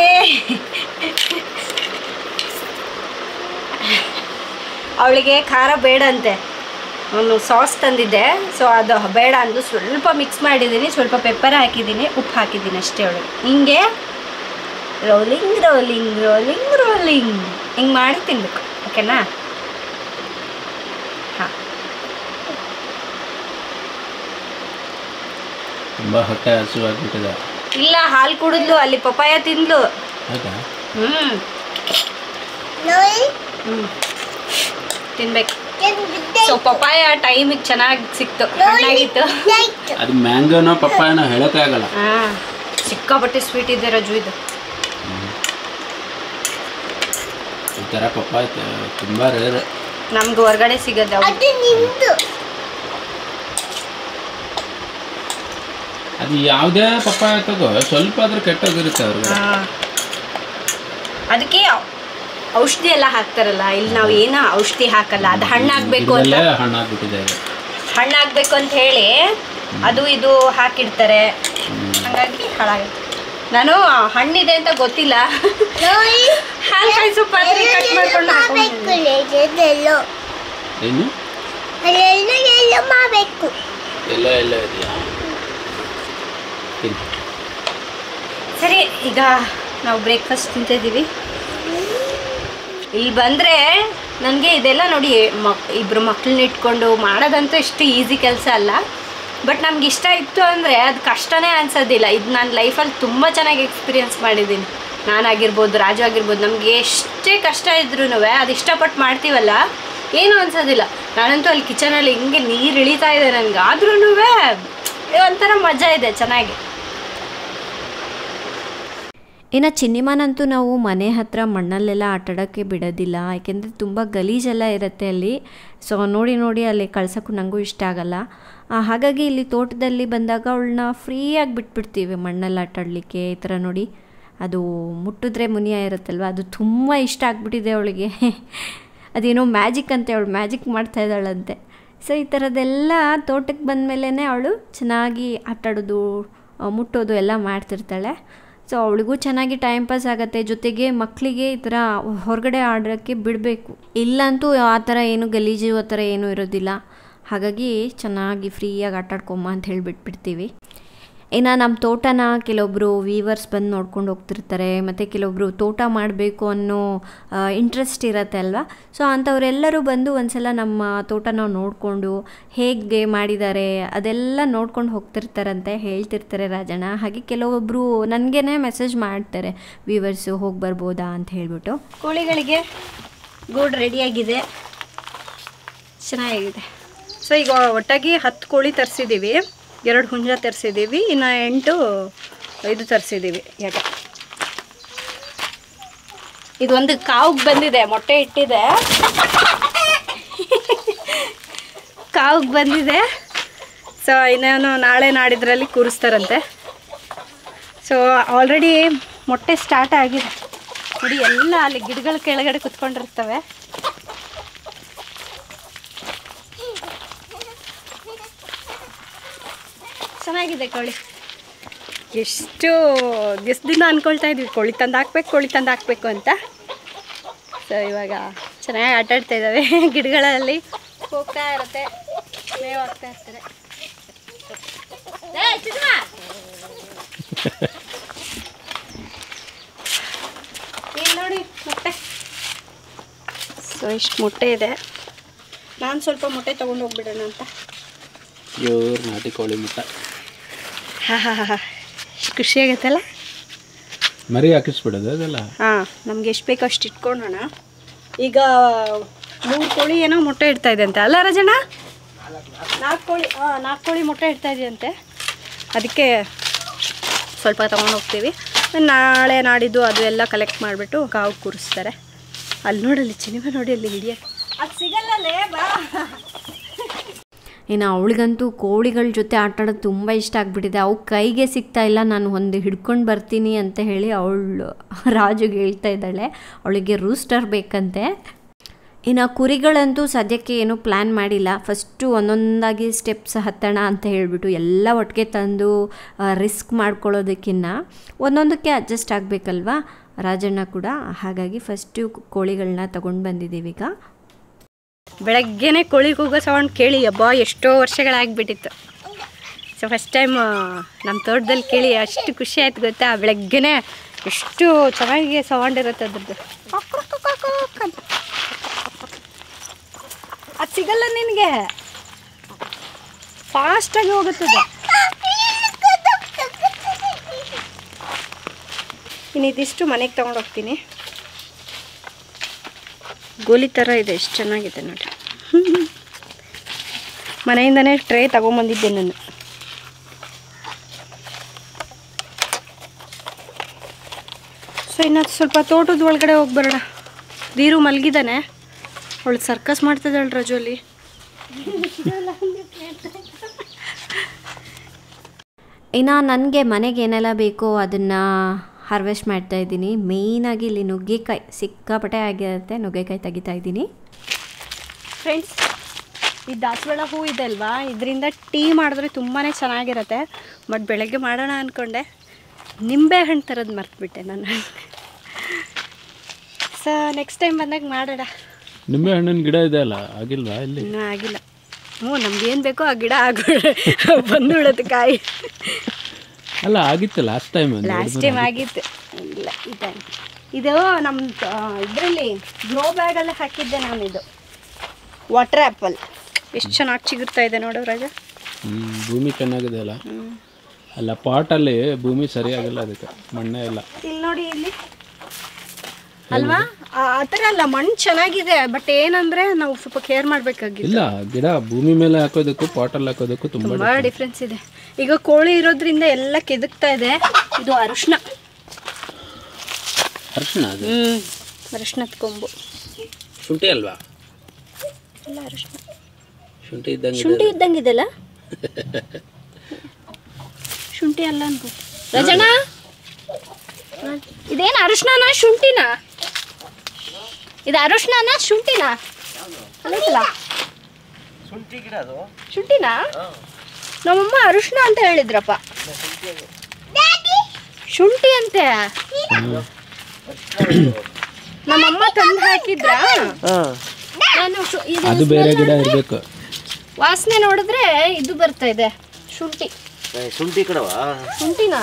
ಅವಳಿಗೆ ಖಾರ ಬೇಡ ಅಂತೆ ಒಂದು ಸಾಸ್ ತಂದಿದ್ದೆ ಸೊ ಅದು ಬೇಡ ಅಂದು ಸ್ವಲ್ಪ ಮಿಕ್ಸ್ ಮಾಡಿದ್ದೀನಿ ಸ್ವಲ್ಪ ಪೆಪ್ಪರ್ ಹಾಕಿದ್ದೀನಿ ಉಪ್ಪು ಹಾಕಿದ್ದೀನಿ ಅಷ್ಟೇ ಅವಳಿಗೆ ಹಿಂಗೆ ರೋಲಿಂಗ್ ರೋಲಿಂಗ್ ರೋಲಿಂಗ್ ರೋಲಿಂಗ್ ಹಿಂಗೆ ಮಾಡಿ ತಿನ್ಬೇಕು ಓಕೆನಾ ಹಾಂ ತುಂಬ ಹೊಟ್ಟೆ ಹಸುವಾಗ್ಬಿಟ್ಟಿದೆ ಇಲ್ಲ ಹಾಲು ಕುಡಿದ್ಲು ಅಲ್ಲಿ ಪಪಾಯ ತಿಂದ್ಲು ಹೌದಾ ಹ್ಞೂ ನೋಡಿ ಹ್ಞೂ ತಿನ್ಬೇಕು ತಿಂದಿದ್ದೆ ಸೊ ಪಪಾಯ ಟೈಮಿಗೆ ಚೆನ್ನಾಗಿ ಸಿಕ್ತು ಹಣ್ಣಾಗಿತ್ತು ಆಯ್ತು ಅದು ಮ್ಯಾಂಗೋನೋ ಪಪ್ಪಾಯನೋ ಹೇಳೋಕೆ ಆಗಲ್ಲ ಹಾಂ ಸಿಕ್ಕಾಪಟ್ಟೆ ಸ್ವೀಟ್ ಇದೆ ರಜು ಇದು ಈ ಥರ ಪಪ್ಪಾಯ ತುಂಬ ರೇರ್ ನಮ್ಗೆ ಹೊರಗಡೆ ಸಿಗೋದು ಅವು. ಅದು ನಿಂದು ಅದು ಯಾವುದೇ ಪಪ್ಪಾಯ ತಗೋ ಸ್ವಲ್ಪ ಆದ್ರೂ ಕೆಟ್ಟೋಗಿರುತ್ತೆ ಅವ್ರಿಗೆ ಹಾ. ಅದಕ್ಕೆ ಔಷಧಿ ಎಲ್ಲ ಹಾಕ್ತಾರಲ್ಲ ಇಲ್ಲಿ ನಾವು ಏನೋ ಔಷಧಿ ಹಾಕಲ್ಲ ಅದು ಹಣ್ಣಾಗಬೇಕು ಅಂತ ಗಿಡದಲ್ಲೇ ಹಣ್ಣಾಗ್ಬಿಟ್ಟಿದೆ ಈಗ ಹಣ್ಣಾಗಬೇಕು ಅಂತ ಹೇಳಿ ಅದು ಇದು ಹಾಕಿಡ್ತಾರೆ ಹಾಗಾಗಿ ಹಾಳಾಗುತ್ತೆ ನಾನು ಹಣ್ಣಿದೆ ಅಂತ ಗೊತ್ತಿಲ್ಲ ನೋಡಿ ಹಾಲು ಕಾಯಿಸೋ ಪಾತ್ರೆ ಕಟ್ ಮಾಡ್ಕೊಂಡು ಮಾಡಬೇಕು ಹಾಕ್ಕೊಂಡಿದ್ದೀನಿ. ಎಲ್ಲೋ ಏನು ಅಲ್ಲೆಲ್ಲ ಎಲ್ಲೋ ಮಾಡಬೇಕು ಎಲ್ಲ ಎಲ್ಲ ಇದೆಯಾ ತಿನ್ನು. ಸರಿ ಈಗ ನಾವು ಬ್ರೇಕ್ಫಾಸ್ಟ್ ತಿಂತಿದ್ದೀವಿ ಇಲ್ಲಿ ಬಂದರೆ ನನಗೆ ಇದೆಲ್ಲ ನೋಡಿ ಮಕ್ ಇಬ್ಬರು ಮಕ್ಕಳನ್ನ ಇಟ್ಕೊಂಡು ಮಾಡೋದಂತೂ ಇಷ್ಟು ಈಸಿ ಕೆಲಸ ಅಲ್ಲ ಬಟ್ ನಮ್ಗೆ ಇಷ್ಟ ಇತ್ತು ಅಂದರೆ ಅದು ಕಷ್ಟನೇ ಅನ್ಸೋದಿಲ್ಲ ಇದು ನಾನು ಲೈಫಲ್ಲಿ ತುಂಬ ಚೆನ್ನಾಗಿ ಎಕ್ಸ್ಪೀರಿಯನ್ಸ್ ಮಾಡಿದ್ದೀನಿ ನಾನಾಗಿರ್ಬೋದು ರಾಜು ಆಗಿರ್ಬೋದು ನಮಗೆ ಎಷ್ಟೇ ಕಷ್ಟ ಇದ್ರೂ ಅದು ಇಷ್ಟಪಟ್ಟು ಮಾಡ್ತೀವಲ್ಲ ಏನೂ ಅನ್ಸೋದಿಲ್ಲ ನಾನಂತೂ ಅಲ್ಲಿ ಕಿಚನಲ್ಲಿ ಹಿಂಗೆ ನೀರು ಇಳಿತಾ ಇದೆ ನನಗೆ ಆದ್ರೂ ಒಂಥರ ಮಜಾ ಇದೆ ಚೆನ್ನಾಗಿ ಇನ್ನು ಚಿನ್ನಿಮಾನಂತೂ ನಾವು ಮನೆ ಹತ್ರ ಮಣ್ಣಲ್ಲೆಲ್ಲ ಆಟಾಡೋಕ್ಕೆ ಬಿಡೋದಿಲ್ಲ ಯಾಕೆಂದರೆ ತುಂಬ ಗಲೀಜೆಲ್ಲ ಇರುತ್ತೆ ಅಲ್ಲಿ ಸೊ ನೋಡಿ ನೋಡಿ ಅಲ್ಲಿ ಕಳ್ಸೋಕ್ಕೂ ನನಗೂ ಇಷ್ಟ ಆಗಲ್ಲ ಆ, ಹಾಗಾಗಿ ಇಲ್ಲಿ ತೋಟದಲ್ಲಿ ಬಂದಾಗ ಅವಳನ್ನ ಫ್ರೀಯಾಗಿ ಬಿಟ್ಬಿಡ್ತೀವಿ ಮಣ್ಣಲ್ಲಿ ಆಟಾಡಲಿಕ್ಕೆ ಈ ಥರ ನೋಡಿ ಅದು ಮುಟ್ಟಿದ್ರೆ ಮುನಿಯ ಇರುತ್ತಲ್ವ ಅದು ತುಂಬ ಇಷ್ಟ ಆಗ್ಬಿಟ್ಟಿದೆ ಅವಳಿಗೆ ಅದೇನೋ ಮ್ಯಾಜಿಕ್ ಅಂತೆ ಅವಳು ಮ್ಯಾಜಿಕ್ ಮಾಡ್ತಾ ಇದ್ದಾಳಂತೆ ಸೊ ಈ ಥರದ್ದೆಲ್ಲ ತೋಟಕ್ಕೆ ಬಂದಮೇಲೆ ಅವಳು ಚೆನ್ನಾಗಿ ಆಟಾಡೋದು ಆ, ಮುಟ್ಟೋದು ಎಲ್ಲ ಮಾಡ್ತಿರ್ತಾಳೆ ಸೊ ಅವಳಿಗೂ ಚೆನ್ನಾಗಿ ಟೈಮ್ ಪಾಸ್ ಆಗುತ್ತೆ ಜೊತೆಗೆ ಮಕ್ಕಳಿಗೆ ಈ ಥರ ಹೊರಗಡೆ ಆಡೋಕ್ಕೆ ಬಿಡಬೇಕು ಇಲ್ಲಂತೂ ಆ ಥರ ಏನು ಗಲೀಜು ಆ ಥರ ಏನೂ ಇರೋದಿಲ್ಲ ಹಾಗಾಗಿ ಚೆನ್ನಾಗಿ ಫ್ರೀಯಾಗಿ ಆಟಾಡ್ಕೊಂಬ ಅಂತ ಹೇಳಿಬಿಟ್ಬಿಡ್ತೀವಿ ಇನ್ನು ನಮ್ಮ ತೋಟನ ಕೆಲವೊಬ್ಬರು ವೀವರ್ಸ್ ಬಂದು ನೋಡ್ಕೊಂಡು ಹೋಗ್ತಿರ್ತಾರೆ ಮತ್ತು ಕೆಲವೊಬ್ಬರು ತೋಟ ಮಾಡಬೇಕು ಅನ್ನೋ ಇಂಟ್ರೆಸ್ಟ್ ಇರತ್ತೆ ಅಲ್ವಾ ಸೊ ಅಂಥವರೆಲ್ಲರೂ ಬಂದು ಒಂದ್ಸಲ ನಮ್ಮ ತೋಟನ ನೋಡಿಕೊಂಡು ಹೇಗೆ ಮಾಡಿದ್ದಾರೆ ಅದೆಲ್ಲ ನೋಡ್ಕೊಂಡು ಹೋಗ್ತಿರ್ತಾರಂತೆ ಹೇಳ್ತಿರ್ತಾರೆ ರಾಜಣ್ಣ ಹಾಗೆ ಕೆಲವೊಬ್ಬರು ನನಗೇ ಮೆಸೇಜ್ ಮಾಡ್ತಾರೆ ವೀವರ್ಸು ಹೋಗಿ ಬರ್ಬೋದಾ ಅಂತ ಹೇಳ್ಬಿಟ್ಟು ಕೋಳಿಗಳಿಗೆ ಗೂಡು ರೆಡಿಯಾಗಿದೆ ಚೆನ್ನಾಗಿದೆ ಸೊ ಈಗ ಒಟ್ಟಾಗಿ ಹತ್ತು ಕೋಳಿ ತರಿಸಿದ್ದೀವಿ ಎರಡು ಹುಂಜ ತರಿಸಿದ್ದೀವಿ ಇನ್ನು ಎಂಟು ಇದು ತರಿಸಿದ್ದೀವಿ ಎಡೆ ಇದೊಂದು ಕಾವ್ಗೆ ಬಂದಿದೆ ಮೊಟ್ಟೆ ಇಟ್ಟಿದೆ ಕಾವ್ಗೆ ಬಂದಿದೆ ಸೊ ಇನ್ನೇನು ನಾಳೆ ನಾಡಿದ್ರಲ್ಲಿ ಕೂರಿಸ್ತಾರಂತೆ ಸೊ ಆಲ್ರೆಡಿ ಮೊಟ್ಟೆ ಸ್ಟಾರ್ಟ್ ಆಗಿದೆ ನೋಡಿ ಎಲ್ಲ ಅಲ್ಲಿ ಗಿಡಗಳ ಕೆಳಗಡೆ ಕುತ್ಕೊಂಡಿರ್ತವೆ ಚೆನ್ನಾಗಿದೆ ಕೋಳಿ ಎಷ್ಟು ದಿವಸದಿಂದ ಅನ್ಕೊಳ್ತಾ ಇದ್ವಿ ಕೋಳಿ ತಂದು ಹಾಕ್ಬೇಕು ಕೋಳಿ ತಂದು ಹಾಕ್ಬೇಕು ಅಂತ ಸೊ ಇವಾಗ ಚೆನ್ನಾಗಿ ಆಟ ಆಡ್ತಾ ಇದ್ದಾವೆ ಗಿಡಗಳಲ್ಲಿ ಹೋಗ್ತಾ ಇರುತ್ತೆ ಮೇವು ಹಾಕ್ತಾ ಇರ್ತಾರೆ ಏ, ಚಿಕ್ಕಮ್ಮ! ಮೊಟ್ಟೆ ಸೊ ಇಷ್ಟು ಮೊಟ್ಟೆ ಇದೆ ನಾನು ಸ್ವಲ್ಪ ಮೊಟ್ಟೆ ತೊಗೊಂಡು ಹೋಗ್ಬಿಡೋಣ ಅಂತ ಪ್ಯೂರ್ ನಾಟಿ ಕೋಳಿ ಮುಟ್ಟ ಹಾ ಹಾ ಹಾ ಎಷ್ಟು ಖುಷಿ ಆಗತ್ತಲ್ಲ ಮರಿ ಹಾಕಿಸ್ಬಿಡೋದು ಅದೆಲ್ಲ ಹಾಂ ನಮ್ಗೆ ಎಷ್ಟು ಬೇಕೋ ಅಷ್ಟು ಇಟ್ಕೊಳ್ಳೋಣ ಈಗ ಮೂರು ಕೋಳಿ ಏನೋ ಮೊಟ್ಟೆ ಇಡ್ತಾ ಇದೆ ಅಂತೆ ಅಲ್ಲ ರಾಜಣ್ಣ ನಾಲ್ಕು ಕೋಳಿ ಹಾಂ ನಾಲ್ಕು ಕೋಳಿ ಮೊಟ್ಟೆ ಇಡ್ತಾ ಇದೆಯಂತೆ ಅದಕ್ಕೆ ಸ್ವಲ್ಪ ತೊಗೊಂಡು ಹೋಗ್ತೀವಿ ನಾಳೆ ನಾಡಿದ್ದು ಅದು ಎಲ್ಲ ಕಲೆಕ್ಟ್ ಮಾಡಿಬಿಟ್ಟು ಕಾವು ಕೂರಿಸ್ತಾರೆ ಅಲ್ಲಿ ನೋಡಲ್ಲಿ ಸಿನಿಮಾ ನೋಡಿ ಅಲ್ಲಿ ಹಿಡಿಯಕ್ಕೆ ಅದು ಸಿಗಲ್ಲಲೇ ಬಾ ಇನ್ನು ಅವಳಿಗಂತೂ ಕೋಳಿಗಳ ಜೊತೆ ಆಟ ಆಡೋದು ತುಂಬ ಇಷ್ಟ ಆಗಿಬಿಟ್ಟಿದೆ ಅವು ಕೈಗೆ ಸಿಗ್ತಾ ಇಲ್ಲ ನಾನು ಒಂದು ಹಿಡ್ಕೊಂಡು ಬರ್ತೀನಿ ಅಂತ ಹೇಳಿ ಅವಳು ರಾಜುಗೆ ಹೇಳ್ತಾ ಇದ್ದಾಳೆ ಅವಳಿಗೆ ರೂಸ್ಟರ್ ಬೇಕಂತೆ ಇನ್ನು ಕುರಿಗಳಂತೂ ಸದ್ಯಕ್ಕೆ ಏನೂ ಪ್ಲ್ಯಾನ್ ಮಾಡಿಲ್ಲ ಫಸ್ಟು ಒಂದೊಂದಾಗಿ ಸ್ಟೆಪ್ಸ್ ಹತ್ತೋಣ ಅಂತ ಹೇಳಿಬಿಟ್ಟು ಎಲ್ಲ ಒಟ್ಟಿಗೆ ತಂದು ರಿಸ್ಕ್ ಮಾಡ್ಕೊಳ್ಳೋದಕ್ಕಿಂತ ಒಂದೊಂದಕ್ಕೆ ಅಡ್ಜಸ್ಟ್ ಆಗಬೇಕಲ್ವಾ ರಾಜಣ್ಣ ಕೂಡ ಹಾಗಾಗಿ ಫಸ್ಟು ಕೋಳಿಗಳನ್ನ ತಗೊಂಡು ಬಂದಿದ್ದೀವಿ ಈಗ ಬೆಳಗ್ಗೆನೆ ಕೋಳಿ ಕೂಗೋ ಸೌಂಡ್ ಕೇಳಿ ಅಬ್ಬಾ ಎಷ್ಟೋ ವರ್ಷಗಳಾಗ್ಬಿಟ್ಟಿತ್ತು ಸೊ ಫಸ್ಟ್ ಟೈಮ್ ನಮ್ಮ ತೋಟದಲ್ಲಿ ಕೇಳಿ ಅಷ್ಟು ಖುಷಿ ಆಯ್ತು ಗೊತ್ತಾ ಬೆಳಗ್ಗೆನೆ ಎಷ್ಟು ಚೆನ್ನಾಗಿ ಸೌಂಡ್ ಇರುತ್ತೆ ಅದ್ರದ್ದು ಅದು ಸಿಗಲ್ಲ ನಿನಗೆ ಫಾಸ್ಟಾಗಿ ಹೋಗುತ್ತದೆ ಇನ್ನು ಇದಿಷ್ಟು ಮನೆಗೆ ತೊಗೊಂಡು ಹೋಗ್ತೀನಿ ಗೋಲಿ ಥರ ಇದೆ ಎಷ್ಟು ಚೆನ್ನಾಗಿದೆ ನೋಡಿ ಮನೆಯಿಂದನೇ ಟ್ರೇ ತಗೊಂಬಂದಿದ್ದೆ ನಾನು ಸೊ ಇನ್ನು ಸ್ವಲ್ಪ ತೋಟದ ಒಳಗಡೆ ಹೋಗಿ ಬರೋಣ ವೀರು ಮಲಗಿದ್ದಾನೆ ಅವಳು ಸರ್ಕಸ್ ಮಾಡ್ತಿದ್ದಾಳೆ ರಜೋಲಿ ಇನ್ನು ನನಗೆ ಮನೆಗೆ ಏನೆಲ್ಲ ಬೇಕೋ ಅದನ್ನು ಹಾರ್ವೆಸ್ಟ್ ಮಾಡ್ತಾ ಇದ್ದೀನಿ ಮೇಯ್ನಾಗಿ ಇಲ್ಲಿ ನುಗ್ಗೆಕಾಯಿ ಸಿಕ್ಕಾಪಟ್ಟೆ ಆಗಿರುತ್ತೆ ನುಗ್ಗೆಕಾಯಿ ತೆಗಿತಾ ಇದ್ದೀನಿ ಫ್ರೆಂಡ್ಸ್ ಈ ದಾಸವಾಳ ಹೂ ಇದೆ ಅಲ್ವಾ ಇದರಿಂದ ಟೀ ಮಾಡಿದ್ರೆ ತುಂಬಾ ಚೆನ್ನಾಗಿರುತ್ತೆ ಬಟ್ ಬೆಳಗ್ಗೆ ಮಾಡೋಣ ಅಂದ್ಕೊಂಡೆ ನಿಂಬೆ ಹಣ್ಣು ಥರದ್ದು ಮರ್ತ್ಬಿಟ್ಟೆ ನಾನು ಸೊ ನೆಕ್ಸ್ಟ್ ಟೈಮ್ ಬಂದಾಗ ಮಾಡೋಣ ನಿಂಬೆ ಹಣ್ಣಿನ ಗಿಡ ಇದೆ ಅಲ್ಲ ಆಗಿಲ್ವಾ ಇಲ್ಲಿ ಇನ್ನೂ ಆಗಿಲ್ಲ ಹ್ಞೂ ನಮ್ಗೇನು ಬೇಕೋ ಆ ಗಿಡ ಆಗ ಬಂದು ಬಿಡುತ್ತೆ ಕಾಯಿ ಅಲ್ಲ ಆಗಿತ್ತು ಲಾಸ್ಟ್ ಟೈಮ್ ಲಾಸ್ಟ್ ಟೈಮ್ ಆಗಿತ್ತು ಇಲ್ಲ ಈ ಟೈಮ್ ಇದು ನಮ್ಮ ಇದರಲ್ಲಿ ಗ್ಲೋ ಬ್ಯಾಗಲ್ಲಿ ಹಾಕಿದ್ದೆ ನಾನು ಇದು ವಾಟರ್ ಆ್ಯಪಲ್ ಎಷ್ಟು ಚೆನ್ನಾಗಿ ಚಿಗುರ್ತಾ ಇದೆ ನೋಡು ರಾಜ ಹ್ಮ್ ಭೂಮಿ ಚೆನ್ನಾಗಿದೆ ಅಲ್ಲ ಅಲ್ಲ ಪಾಟಲ್ಲಿ ಭೂಮಿ ಸರಿಯಾಗಿಲ್ಲ ಅದಕ್ಕೆ ಮಣ್ಣೇ ಇಲ್ಲ ಇಲ್ಲಿ ನೋಡಿ ಇಲ್ಲಿ ಅಲ್ವಾ ಆ ಆ ಥರ ಅಲ್ಲ ಮಣ್ಣು ಚೆನ್ನಾಗಿದೆ ಬಟ್ ಏನಂದ್ರೆ ನಾವು ಸ್ವಲ್ಪ ಕೇರ್ ಮಾಡಬೇಕಾಗಿತ್ತು ಇಲ್ಲ ಗಿಡ ಭೂಮಿ ಮೇಲೆ ಹಾಕೋದಕ್ಕೂ ಪಾಟಲ್ಲಿ ಹಾಕೋದಕ್ಕೂ ತುಂಬಾ ತುಂಬಾ ಡಿಫ್ರೆನ್ಸ್ ಇದೆ ಈಗ ಕೋಳಿ ಇರೋದ್ರಿಂದ ಎಲ್ಲ ಕೆದಕ್ತಾ ಇದೆ ಇದು ಅರಿಶಿನ ಅರ್ಶಿನ ಅದು ಹ್ಮ್ ಅರಿಶಿನದ ಕೊಂಬು ಶುಂಠಿ ಅಲ್ವಾ ಎಲ್ಲ ಅರಿಶಿನ ಶುಂಠಿ ಇದ್ದಂಗೆ ಶುಂಠಿ ಇದ್ದಂಗಿದೆಲ್ಲ ಶುಂಠಿ ಅಲ್ಲ ಅನ್ಕೋ ರಜಣ ಇದೇನು ಅರಿಶಿನ ಶುಂಠಿನ ಇದು ಅರಿಶಿನ ಶುಂಠಿನ ಅಲ್ಲೈತಲ್ಲ ಶುಂಠಿನಾ ನಮ್ಮಮ್ಮ ಅರಿಶಿನ ಅಂತ ಹೇಳಿದ್ರಪ್ಪ ಶುಂಠಿ ಅಂತೆ ನಮ್ಮಮ್ಮ ತಂದು ಹಾಕಿದ್ರ ನಾನು ಶು- ಇದು ಅದು ಬೇರೆ ಗಿಡ ಇರಬೇಕು ವಾಸನೆ ನೋಡಿದ್ರೆ ಇದು ಬರ್ತಾ ಇದೆ ಶುಂಠಿ ಶುಂಠಿ ಕಡವಾ ಶುಂಠಿನಾ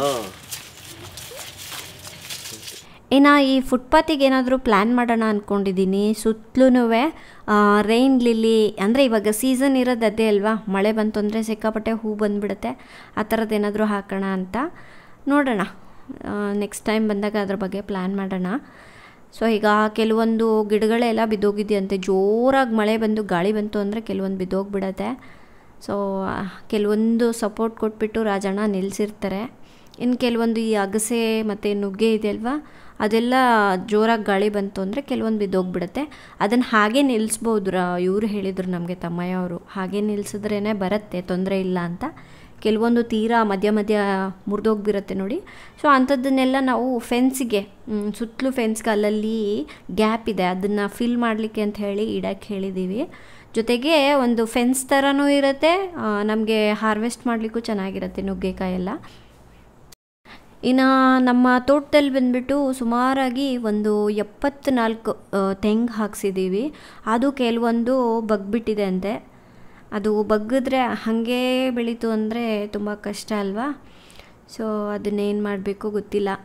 ಇನ್ನು ಈ ಫುಟ್ಪಾತಿಗೆ ಏನಾದರೂ ಪ್ಲ್ಯಾನ್ ಮಾಡೋಣ ಅಂದ್ಕೊಂಡಿದ್ದೀನಿ ಸುತ್ತಲೂ ರೈನ್ ಲಿಲ್ಲಿ ಅಂದರೆ ಇವಾಗ ಸೀಸನ್ ಇರೋದು ಅದೇ ಅಲ್ವಾ ಮಳೆ ಬಂತು ಅಂದರೆ ಸಿಕ್ಕಾಪಟ್ಟೆ ಹೂ ಬಂದುಬಿಡುತ್ತೆ ಆ ಥರದ್ದು ಏನಾದರೂ ಹಾಕೋಣ ಅಂತ ನೋಡೋಣ ನೆಕ್ಸ್ಟ್ ಟೈಮ್ ಬಂದಾಗ ಅದ್ರ ಬಗ್ಗೆ ಪ್ಲ್ಯಾನ್ ಮಾಡೋಣ ಸೊ ಈಗ ಕೆಲವೊಂದು ಗಿಡಗಳೆಲ್ಲ ಬಿದ್ದೋಗಿದೆಯಂತೆ ಜೋರಾಗಿ ಮಳೆ ಬಂದು ಗಾಳಿ ಬಂತು ಅಂದರೆ ಕೆಲವೊಂದು ಬಿದ್ದೋಗ್ಬಿಡತ್ತೆ ಸೊ ಕೆಲವೊಂದು ಸಪೋರ್ಟ್ ಕೊಟ್ಬಿಟ್ಟು ರಾಜಣ್ಣ ನಿಲ್ಲಿಸಿರ್ತಾರೆ ಇನ್ನು ಕೆಲವೊಂದು ಈ ಅಗಸೆ ಮತ್ತು ನುಗ್ಗೆ ಇದೆಯಲ್ವಾ ಅದೆಲ್ಲ ಜೋರಾಗಿ ಗಾಳಿ ಬಂತು ಅಂದರೆ ಕೆಲವೊಂದು ಬಿದ್ದೋಗ್ಬಿಡುತ್ತೆ ಅದನ್ನು ಹಾಗೆ ನಿಲ್ಲಿಸ್ಬೋದು ರ ಇವರು ಹೇಳಿದರು ನಮಗೆ ತಮ್ಮಯ್ಯ ಅವರು ಹಾಗೆ ನಿಲ್ಲಿಸಿದ್ರೇ ಬರುತ್ತೆ ತೊಂದರೆ ಇಲ್ಲ ಅಂತ ಕೆಲವೊಂದು ತೀರಾ ಮಧ್ಯ ಮಧ್ಯ ಮುರಿದೋಗ್ಬಿರುತ್ತೆ ನೋಡಿ ಸೊ ಅಂಥದ್ದನ್ನೆಲ್ಲ ನಾವು ಫೆನ್ಸಿಗೆ ಸುತ್ತಲೂ ಫೆನ್ಸ್ಗೆ ಅಲ್ಲಲ್ಲಿ ಗ್ಯಾಪ್ ಇದೆ ಅದನ್ನು ಫಿಲ್ ಮಾಡಲಿಕ್ಕೆ ಅಂತ ಹೇಳಿ ಇಡಕ್ಕೆ ಹೇಳಿದ್ದೀವಿ ಜೊತೆಗೆ ಒಂದು ಫೆನ್ಸ್ ಥರನೂ ಇರುತ್ತೆ ನಮಗೆ ಹಾರ್ವೆಸ್ಟ್ ಮಾಡಲಿಕ್ಕೂ ಚೆನ್ನಾಗಿರುತ್ತೆ ನುಗ್ಗೆಕಾಯಿ ಎಲ್ಲ ಇನ್ನು ನಮ್ಮ ತೋಟದಲ್ಲಿ ಬಂದುಬಿಟ್ಟು ಸುಮಾರಾಗಿ ಒಂದು ಎಪ್ಪತ್ನಾಲ್ಕು ತೆಂಗು ಹಾಕ್ಸಿದ್ದೀವಿ ಅದು ಕೆಲವೊಂದು ಬಗ್ಬಿಟ್ಟಿದೆ ಅಂತೆ ಅದು ಬಗ್ಗಿದ್ರೆ ಹಾಗೇ ಬೆಳೀತು ಅಂದರೆ ತುಂಬ ಕಷ್ಟ ಅಲ್ವಾ ಸೊ ಅದನ್ನೇನು ಮಾಡಬೇಕು ಗೊತ್ತಿಲ್ಲ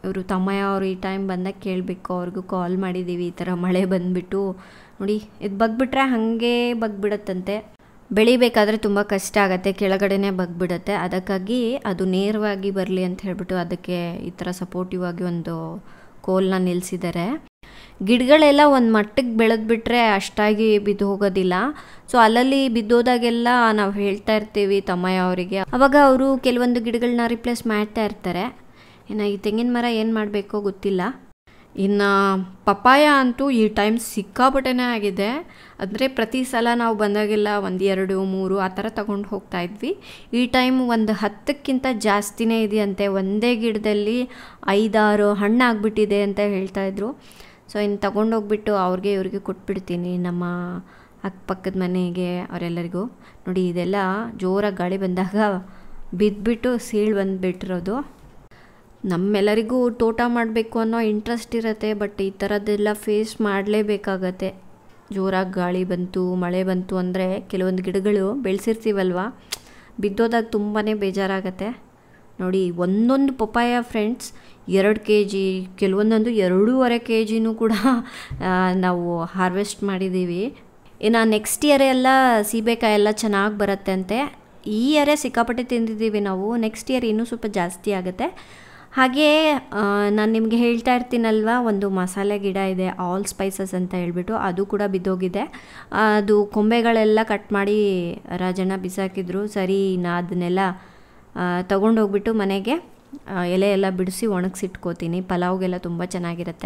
ಇವರು ತಮ್ಮಯ್ಯ ಅವರು ಈ ಟೈಮ್ ಬಂದಾಗ ಕೇಳಬೇಕು ಅವ್ರಿಗೂ ಕಾಲ್ ಮಾಡಿದ್ದೀವಿ ಈ ಥರ ಮಳೆ ಬಂದುಬಿಟ್ಟು ನೋಡಿ ಇದು ಬಗ್ಬಿಟ್ರೆ ಹಾಗೆ ಬಗ್ಬಿಡತ್ತಂತೆ ಬೆಳಿಬೇಕಾದ್ರೆ ತುಂಬ ಕಷ್ಟ ಆಗುತ್ತೆ ಕೆಳಗಡೆನೇ ಬಗ್ಬಿಡುತ್ತೆ ಅದಕ್ಕಾಗಿ ಅದು ನೇರವಾಗಿ ಬರಲಿ ಅಂತ ಹೇಳ್ಬಿಟ್ಟು ಅದಕ್ಕೆ ಈ ಥರ ಸಪೋರ್ಟಿವ್ ಆಗಿ ಒಂದು ಕೋಲ್ನ ನಿಲ್ಲಿಸಿದ್ದಾರೆ ಗಿಡಗಳೆಲ್ಲ ಒಂದು ಮಟ್ಟಕ್ಕೆ ಬೆಳೆದ್ಬಿಟ್ರೆ ಅಷ್ಟಾಗಿ ಬಿದ್ದು ಹೋಗೋದಿಲ್ಲ ಸೊ ಅಲ್ಲಲ್ಲಿ ಬಿದ್ದೋದಾಗೆಲ್ಲ ನಾವು ಹೇಳ್ತಾ ಇರ್ತೀವಿ ತಮ್ಮಯ್ಯ ಅವರಿಗೆ ಅವಾಗ ಅವರು ಕೆಲವೊಂದು ಗಿಡಗಳನ್ನ ರಿಪ್ಲೇಸ್ ಮಾಡ್ತಾ ಇರ್ತಾರೆ ಇನ್ನು ಈ ತೆಂಗಿನ ಮರ ಏನು ಮಾಡಬೇಕೋ ಗೊತ್ತಿಲ್ಲ ಇನ್ನು ಪಪಾಯ ಅಂತೂ ಈ ಟೈಮ್ ಸಿಕ್ಕಾಪಟ್ಟೆನೇ ಆಗಿದೆ ಅಂದರೆ ಪ್ರತಿ ಸಲ ನಾವು ಬಂದಾಗೆಲ್ಲ ಒಂದು ಎರಡು ಮೂರು ಆ ಥರ ತಗೊಂಡು ಹೋಗ್ತಾ ಇದ್ವಿ ಈ ಟೈಮ್ ಒಂದು ಹತ್ತಕ್ಕಿಂತ ಜಾಸ್ತಿನೇ ಇದೆಯಂತೆ ಒಂದೇ ಗಿಡದಲ್ಲಿ ಐದಾರು ಹಣ್ಣು ಆಗಿಬಿಟ್ಟಿದೆ ಅಂತ ಹೇಳ್ತಾ ಇದ್ರು ಸೊ ಇನ್ನು ತಗೊಂಡೋಗ್ಬಿಟ್ಟು ಅವ್ರಿಗೆ ಇವ್ರಿಗೆ ಕೊಟ್ಬಿಡ್ತೀನಿ ನಮ್ಮ ಅಕ್ಕಪಕ್ಕದ ಮನೆಗೆ ಅವರೆಲ್ಲರಿಗೂ ನೋಡಿ ಇದೆಲ್ಲ ಜೋರಾಗಿ ಗಾಳಿ ಬಂದಾಗ ಬಿದ್ದುಬಿಟ್ಟು ಸೀಳು ಬಂದುಬಿಟ್ಟಿರೋದು ನಮ್ಮೆಲ್ಲರಿಗೂ ತೋಟ ಮಾಡಬೇಕು ಅನ್ನೋ ಇಂಟ್ರೆಸ್ಟ್ ಇರುತ್ತೆ ಬಟ್ ಈ ಥರದ್ದೆಲ್ಲ ಫೇಸ್ ಮಾಡಲೇಬೇಕಾಗತ್ತೆ ಜೋರಾಗಿ ಗಾಳಿ ಬಂತು ಮಳೆ ಬಂತು ಅಂದರೆ ಕೆಲವೊಂದು ಗಿಡಗಳು ಬೆಳೆಸಿರ್ತೀವಲ್ವ ಬಿದ್ದೋದಾಗ ತುಂಬಾ ಬೇಜಾರಾಗತ್ತೆ ನೋಡಿ ಒಂದೊಂದು ಪಪಾಯ ಫ್ರೆಂಡ್ಸ್ ಎರಡು ಕೆ ಜಿ ಕೆಲವೊಂದೊಂದು ಎರಡೂವರೆ ಕೆ ಜಿನೂ ಕೂಡ ಆ, ನಾವು ಹಾರ್ವೆಸ್ಟ್ ಮಾಡಿದ್ದೀವಿ ಇನ್ನು ನೆಕ್ಸ್ಟ್ ಇಯರ್ ಎಲ್ಲ ಸೀಬೆಕಾಯಿ ಎಲ್ಲ ಚೆನ್ನಾಗಿ ಬರುತ್ತೆ ಅಂತೆ ಈ ಇಯರೇ ಸಿಕ್ಕಾಪಟ್ಟೆ ತಿಂದಿದ್ದೀವಿ ನಾವು ನೆಕ್ಸ್ಟ್ ಇಯರ್ ಇನ್ನೂ ಸ್ವಲ್ಪ ಜಾಸ್ತಿ ಆಗುತ್ತೆ ಹಾಗೇ ನಾನು ನಿಮಗೆ ಹೇಳ್ತಾ ಇರ್ತೀನಲ್ವ ಒಂದು ಮಸಾಲೆ ಗಿಡ ಇದೆ ಆಲ್ ಸ್ಪೈಸಸ್ ಅಂತ ಹೇಳ್ಬಿಟ್ಟು ಅದು ಕೂಡ ಬಿದ್ದೋಗಿದೆ ಅದು ಕೊಂಬೆಗಳೆಲ್ಲ ಕಟ್ ಮಾಡಿ ರಾಜಣ್ಣ ಬಿಸಾಕಿದ್ರು ಸರಿ ನಾ ಅದನ್ನೆಲ್ಲ ತೊಗೊಂಡೋಗ್ಬಿಟ್ಟು ಮನೆಗೆ ಆ, ಎಲೆ ಎಲ್ಲ ಬಿಡಿಸಿ ಒಣಗಿಸಿಟ್ಕೋತೀನಿ ಪಲಾವ್ಗೆಲ್ಲ ತುಂಬ ಚೆನ್ನಾಗಿರುತ್ತೆ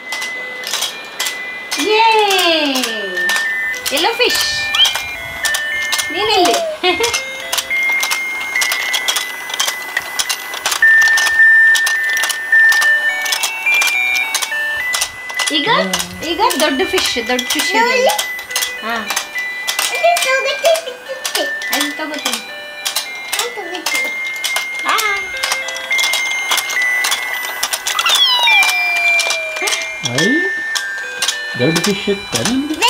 ಎಲ್ಲೋ ಫಿಶ್ ನೀನೆಲ್ಲಿ ಈಗ ಈಗ ದೊಡ್ಡ ಫಿಶ್ ದೊಡ್ಡ ಫಿಶ್ ಹಾ ಅಲ್ಲಿ ತಗೋತೀನಿ ಐ ದೊಡ್ಡ ಫಿಶ್ ಇತ್ತ ನಿಮ್ದು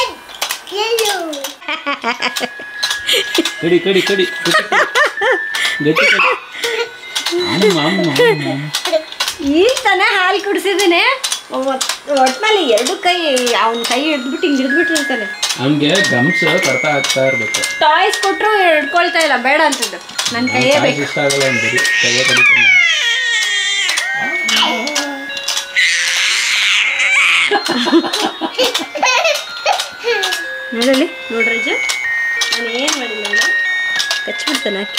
ಕಡಿ ಕಡಿ ಕಡಿ ಗಟ್ಟಿ ಕಡಿ. ಗಟ್ಟಿ ಕಡಿ ಅಮ್ಮ ಅಮ್ಮ ಅಮ್ಮ ಈಗ ತಾನೇ ಹಾಲು ಕುಡಿಸಿದ್ದೀನಿ ಒಟ್ನಲ್ಲಿ ಎರಡು ಕೈ ಅವನ ಕೈ ಹಿಡ್ದ್ಬಿಟ್ಟು ಹಿಂಗೆ ಹಿಡಿದ್ಬಿಟ್ಟಿರ್ತಾನೆ ಅವನಿಗೆ ಗಮ್ಸ್ ಕರ್ತಾ ಆಗ್ತಾ ಇರ್ಬೇಕು ಟಾಯ್ಸ್ ಕೊಟ್ಟರು ಹಿಡ್ಕೊಳ್ತಾ ಇಲ್ಲ ಬೇಡ ಅಂತದ್ದು ನನ್ನ ಕೈಯೇ ಕಾಯಿ ಬೇಕು ಇಷ್ಟ ಆಗಲ್ಲ ಅವ್ನು ಬರೀ ಕೈಯೇ ಕಡಿತಾನೆ ನೋಡಲಿ ನೋಡ್ರಜ್ಜ ನಾನು ಏನು ಮಾಡಿಲ್ಲ ನಾನು ಕಚ್ಬಿಡ್ತಾನೆ ಹಾಕಿ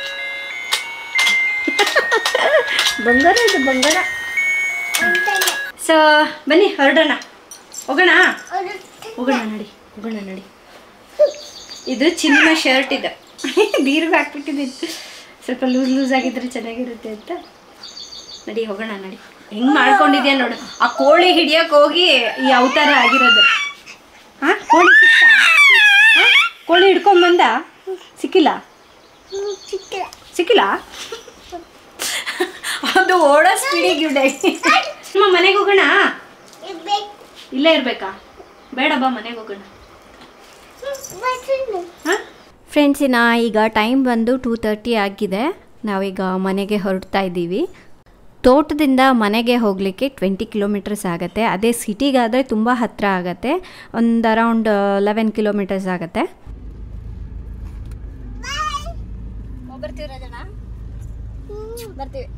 ಬಂಗಾರ ಇದು ಬಂಗಾರ ಸೊ ಬನ್ನಿ ಹೊರಡೋಣ ಹೋಗೋಣ ಹೋಗೋಣ ನಡಿ ಹೋಗೋಣ ನಡಿ ಇದು ಚಿನ್ನ ಶರ್ಟ್ ಇದೆ ಬೀರ್ಗೆ ಹಾಕ್ಬಿಟ್ಟಿದ್ದೀನಿ ಸ್ವಲ್ಪ ಲೂಸ್ ಲೂಸ್ ಆಗಿದ್ರೆ ಚೆನ್ನಾಗಿರುತ್ತೆ ಅಂತ ನಡಿ ಹೋಗೋಣ ನಡಿ ಹೆಂಗ್ ಮಾಡ್ಕೊಂಡಿದ್ಯಾ ನೋಡು ಆ ಕೋಳಿ ಹಿಡಿಯಕ್ ಹೋಗಿ ಈ ಅವತಾರ ಆಗಿರೋದು ಹಾ ಕೋಳಿ ಸಿಕ್ತಾ ಹಾ? ಕೋಳಿ ಹಿಡ್ಕೊಂಡ್ ಬಂದ ಸಿಕ್ಕಿಲ್ಲ ಸಿಕ್ಕಿಲ್ಲ ಅದು ಓಡೋ ಸ್ಪೀಡಿಗೆ ನಮ್ಮ ಮನೆಗೆ ಹೋಗೋಣ ಇಲ್ಲೇ ಇರ್ಬೇಕಾ ಬೇಡ ಬಾ ಮನೆಗೆ ಹೋಗೋಣ ಹಾ ಫ್ರೆಂಡ್ಸ್ ಇನ್ನು ಈಗ ಟೈಮ್ ಬಂದು ಟೂ ತರ್ಟಿ ಆಗಿದೆ ನಾವೀಗ ಮನೆಗೆ ಹೊರಡ್ತಾ ಇದ್ದೀವಿ ತೋಟದಿಂದ ಮನೆಗೆ ಹೋಗಲಿಕ್ಕೆ ಟ್ವೆಂಟಿ ಕಿಲೋಮೀಟರ್ಸ್ ಆಗುತ್ತೆ ಅದೇ ಸಿಟಿಗಾದರೆ ತುಂಬ ಹತ್ತಿರ ಆಗುತ್ತೆ ಒಂದು ಅರೌಂಡ್ ಲೆವೆನ್ ಕಿಲೋಮೀಟರ್ಸ್ ಆಗುತ್ತೆ ಬರ್ತೀವಿ ರಾಜಣ್ಣ ಬರ್ತೀವಿ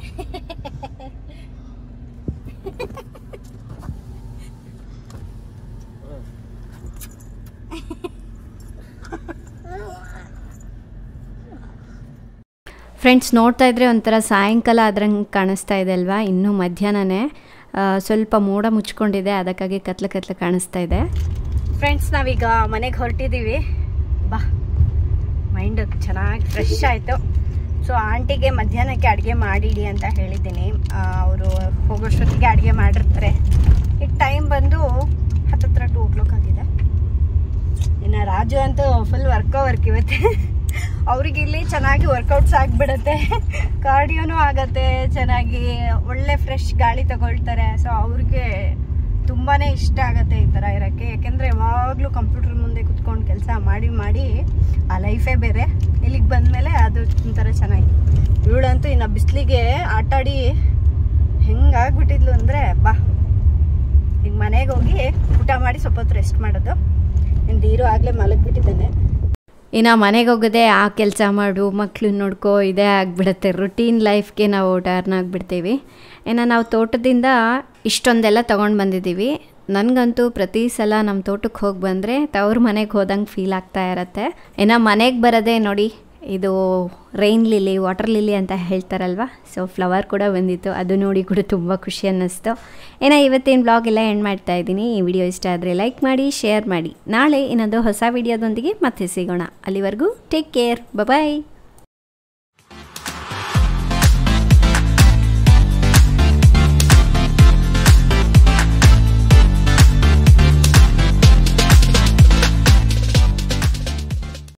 ಫ್ರೆಂಡ್ಸ್ ನೋಡ್ತಾ ಇದ್ರೆ ಒಂಥರ ಸಾಯಂಕಾಲ ಆದ್ರಂಗೆ ಕಾಣಿಸ್ತಾ ಇದೆ ಅಲ್ವಾ ಇನ್ನೂ ಮಧ್ಯಾಹ್ನನೇ ಆ, ಸ್ವಲ್ಪ ಮೋಡ ಮುಚ್ಕೊಂಡಿದೆ ಅದಕ್ಕಾಗಿ ಕತ್ಲೆ ಕತ್ಲೆ ಕಾಣಿಸ್ತಾ ಇದೆ ಫ್ರೆಂಡ್ಸ್ ನಾವೀಗ ಮನೆಗೆ ಹೊರಟಿದ್ದೀವಿ ಬಾ ಮೈಂಡ್ ಚೆನ್ನಾಗಿ ಫ್ರೆಶ್ ಆಯಿತು ಸೊ ಆಂಟಿಗೆ ಮಧ್ಯಾಹ್ನಕ್ಕೆ ಅಡುಗೆ ಮಾಡಿಡಿ ಅಂತ ಹೇಳಿದ್ದೀನಿ ಅವರು ಹೋಗೋಷ್ಟೊತ್ತಿಗೆ ಅಡುಗೆ ಮಾಡಿರ್ತಾರೆ ಈಗ ಟೈಮ್ ಬಂದು ಹತ್ತತ್ರ ಟೂ ಓ ಕ್ಲಾಕ್ ಆಗಿದೆ ಇನ್ನು ರಾಜು ಅಂತೂ ಫುಲ್ ವರ್ಕೋ ವರ್ಕ್ ಇವತ್ತೆ ಅವ್ರಿಗೆ ಇಲ್ಲಿ ಚೆನ್ನಾಗಿ ವರ್ಕೌಟ್ಸ್ ಆಗಿಬಿಡುತ್ತೆ ಕಾರ್ಡಿಯೋನು ಆಗತ್ತೆ ಚೆನ್ನಾಗಿ ಒಳ್ಳೆ ಫ್ರೆಶ್ ಗಾಳಿ ತಗೊಳ್ತಾರೆ ಸೊ ಅವ್ರಿಗೆ ತುಂಬಾ ಇಷ್ಟ ಆಗುತ್ತೆ ಈ ಥರ ಇರೋಕ್ಕೆ ಯಾಕೆಂದರೆ ಯಾವಾಗಲೂ ಕಂಪ್ಯೂಟರ್ ಮುಂದೆ ಕುತ್ಕೊಂಡು ಕೆಲಸ ಮಾಡಿ ಮಾಡಿ ಆ ಲೈಫೇ ಬೇರೆ ಇಲ್ಲಿಗೆ ಬಂದಮೇಲೆ ಅದು ಒಂಥರ ಚೆನ್ನಾಗಿ ಇವಳಂತೂ ಇನ್ನು ಬಿಸಿಲಿಗೆ ಆಟಾಡಿ ಹೆಂಗಾಗ್ಬಿಟ್ಟಿದ್ಲು ಅಂದರೆ ಬಾ ಈಗ ಮನೆಗೆ ಹೋಗಿ ಊಟ ಮಾಡಿ ಸ್ವಲ್ಪ ಹೊತ್ತು ರೆಸ್ಟ್ ಮಾಡೋದು ಇನ್ನು ಧೀರು ಆಗಲೇ ಮಲಗಿಬಿಟ್ಟಿದ್ದಾನೆ ಇನ್ನು ಮನೆಗೆ ಹೋಗೋದೆ ಆ ಕೆಲಸ ಮಾಡು ಮಕ್ಕಳು ನೋಡ್ಕೋ ಇದೇ ಆಗಿಬಿಡುತ್ತೆ ರುಟೀನ್ ಲೈಫ್ಗೆ ನಾವು ಟರ್ನ್ ಆಗಿಬಿಡ್ತೀವಿ ಇನ್ನು ನಾವು ತೋಟದಿಂದ ಇಷ್ಟೊಂದೆಲ್ಲ ತೊಗೊಂಡು ಬಂದಿದ್ದೀವಿ ನನಗಂತೂ ಪ್ರತಿ ಸಲ ನಮ್ಮ ತೋಟಕ್ಕೆ ಹೋಗಿ ಬಂದರೆ ತವ್ರ ಮನೆಗೆ ಹೋದಂಗೆ ಫೀಲ್ ಆಗ್ತಾ ಇರತ್ತೆ ಇನ್ನು ಮನೆಗೆ ಬರೋದೇ ನೋಡಿ ಇದು ರೈನ್ ಲಿಲಿ ವಾಟರ್ ಲಿಲಿ ಅಂತ ಹೇಳ್ತಾರಲ್ವ ಸೊ ಫ್ಲವರ್ ಕೂಡ ಬಂದಿತ್ತು ಅದು ನೋಡಿ ಕೂಡ ತುಂಬ ಖುಷಿ ಅನ್ನಿಸ್ತು ಏನೋ ಇವತ್ತಿನ ಬ್ಲಾಗ್ ಎಲ್ಲ ಎಂಡ್ ಮಾಡ್ತಾ ಇದ್ದೀನಿ ಈ ವಿಡಿಯೋ ಇಷ್ಟ ಆದರೆ ಲೈಕ್ ಮಾಡಿ ಶೇರ್ ಮಾಡಿ ನಾಳೆ ಇನ್ನೊಂದು ಹೊಸ ವಿಡಿಯೋದೊಂದಿಗೆ ಮತ್ತೆ ಸಿಗೋಣ ಅಲ್ಲಿವರೆಗೂ ಟೇಕ್ ಕೇರ್ ಬಾಯ್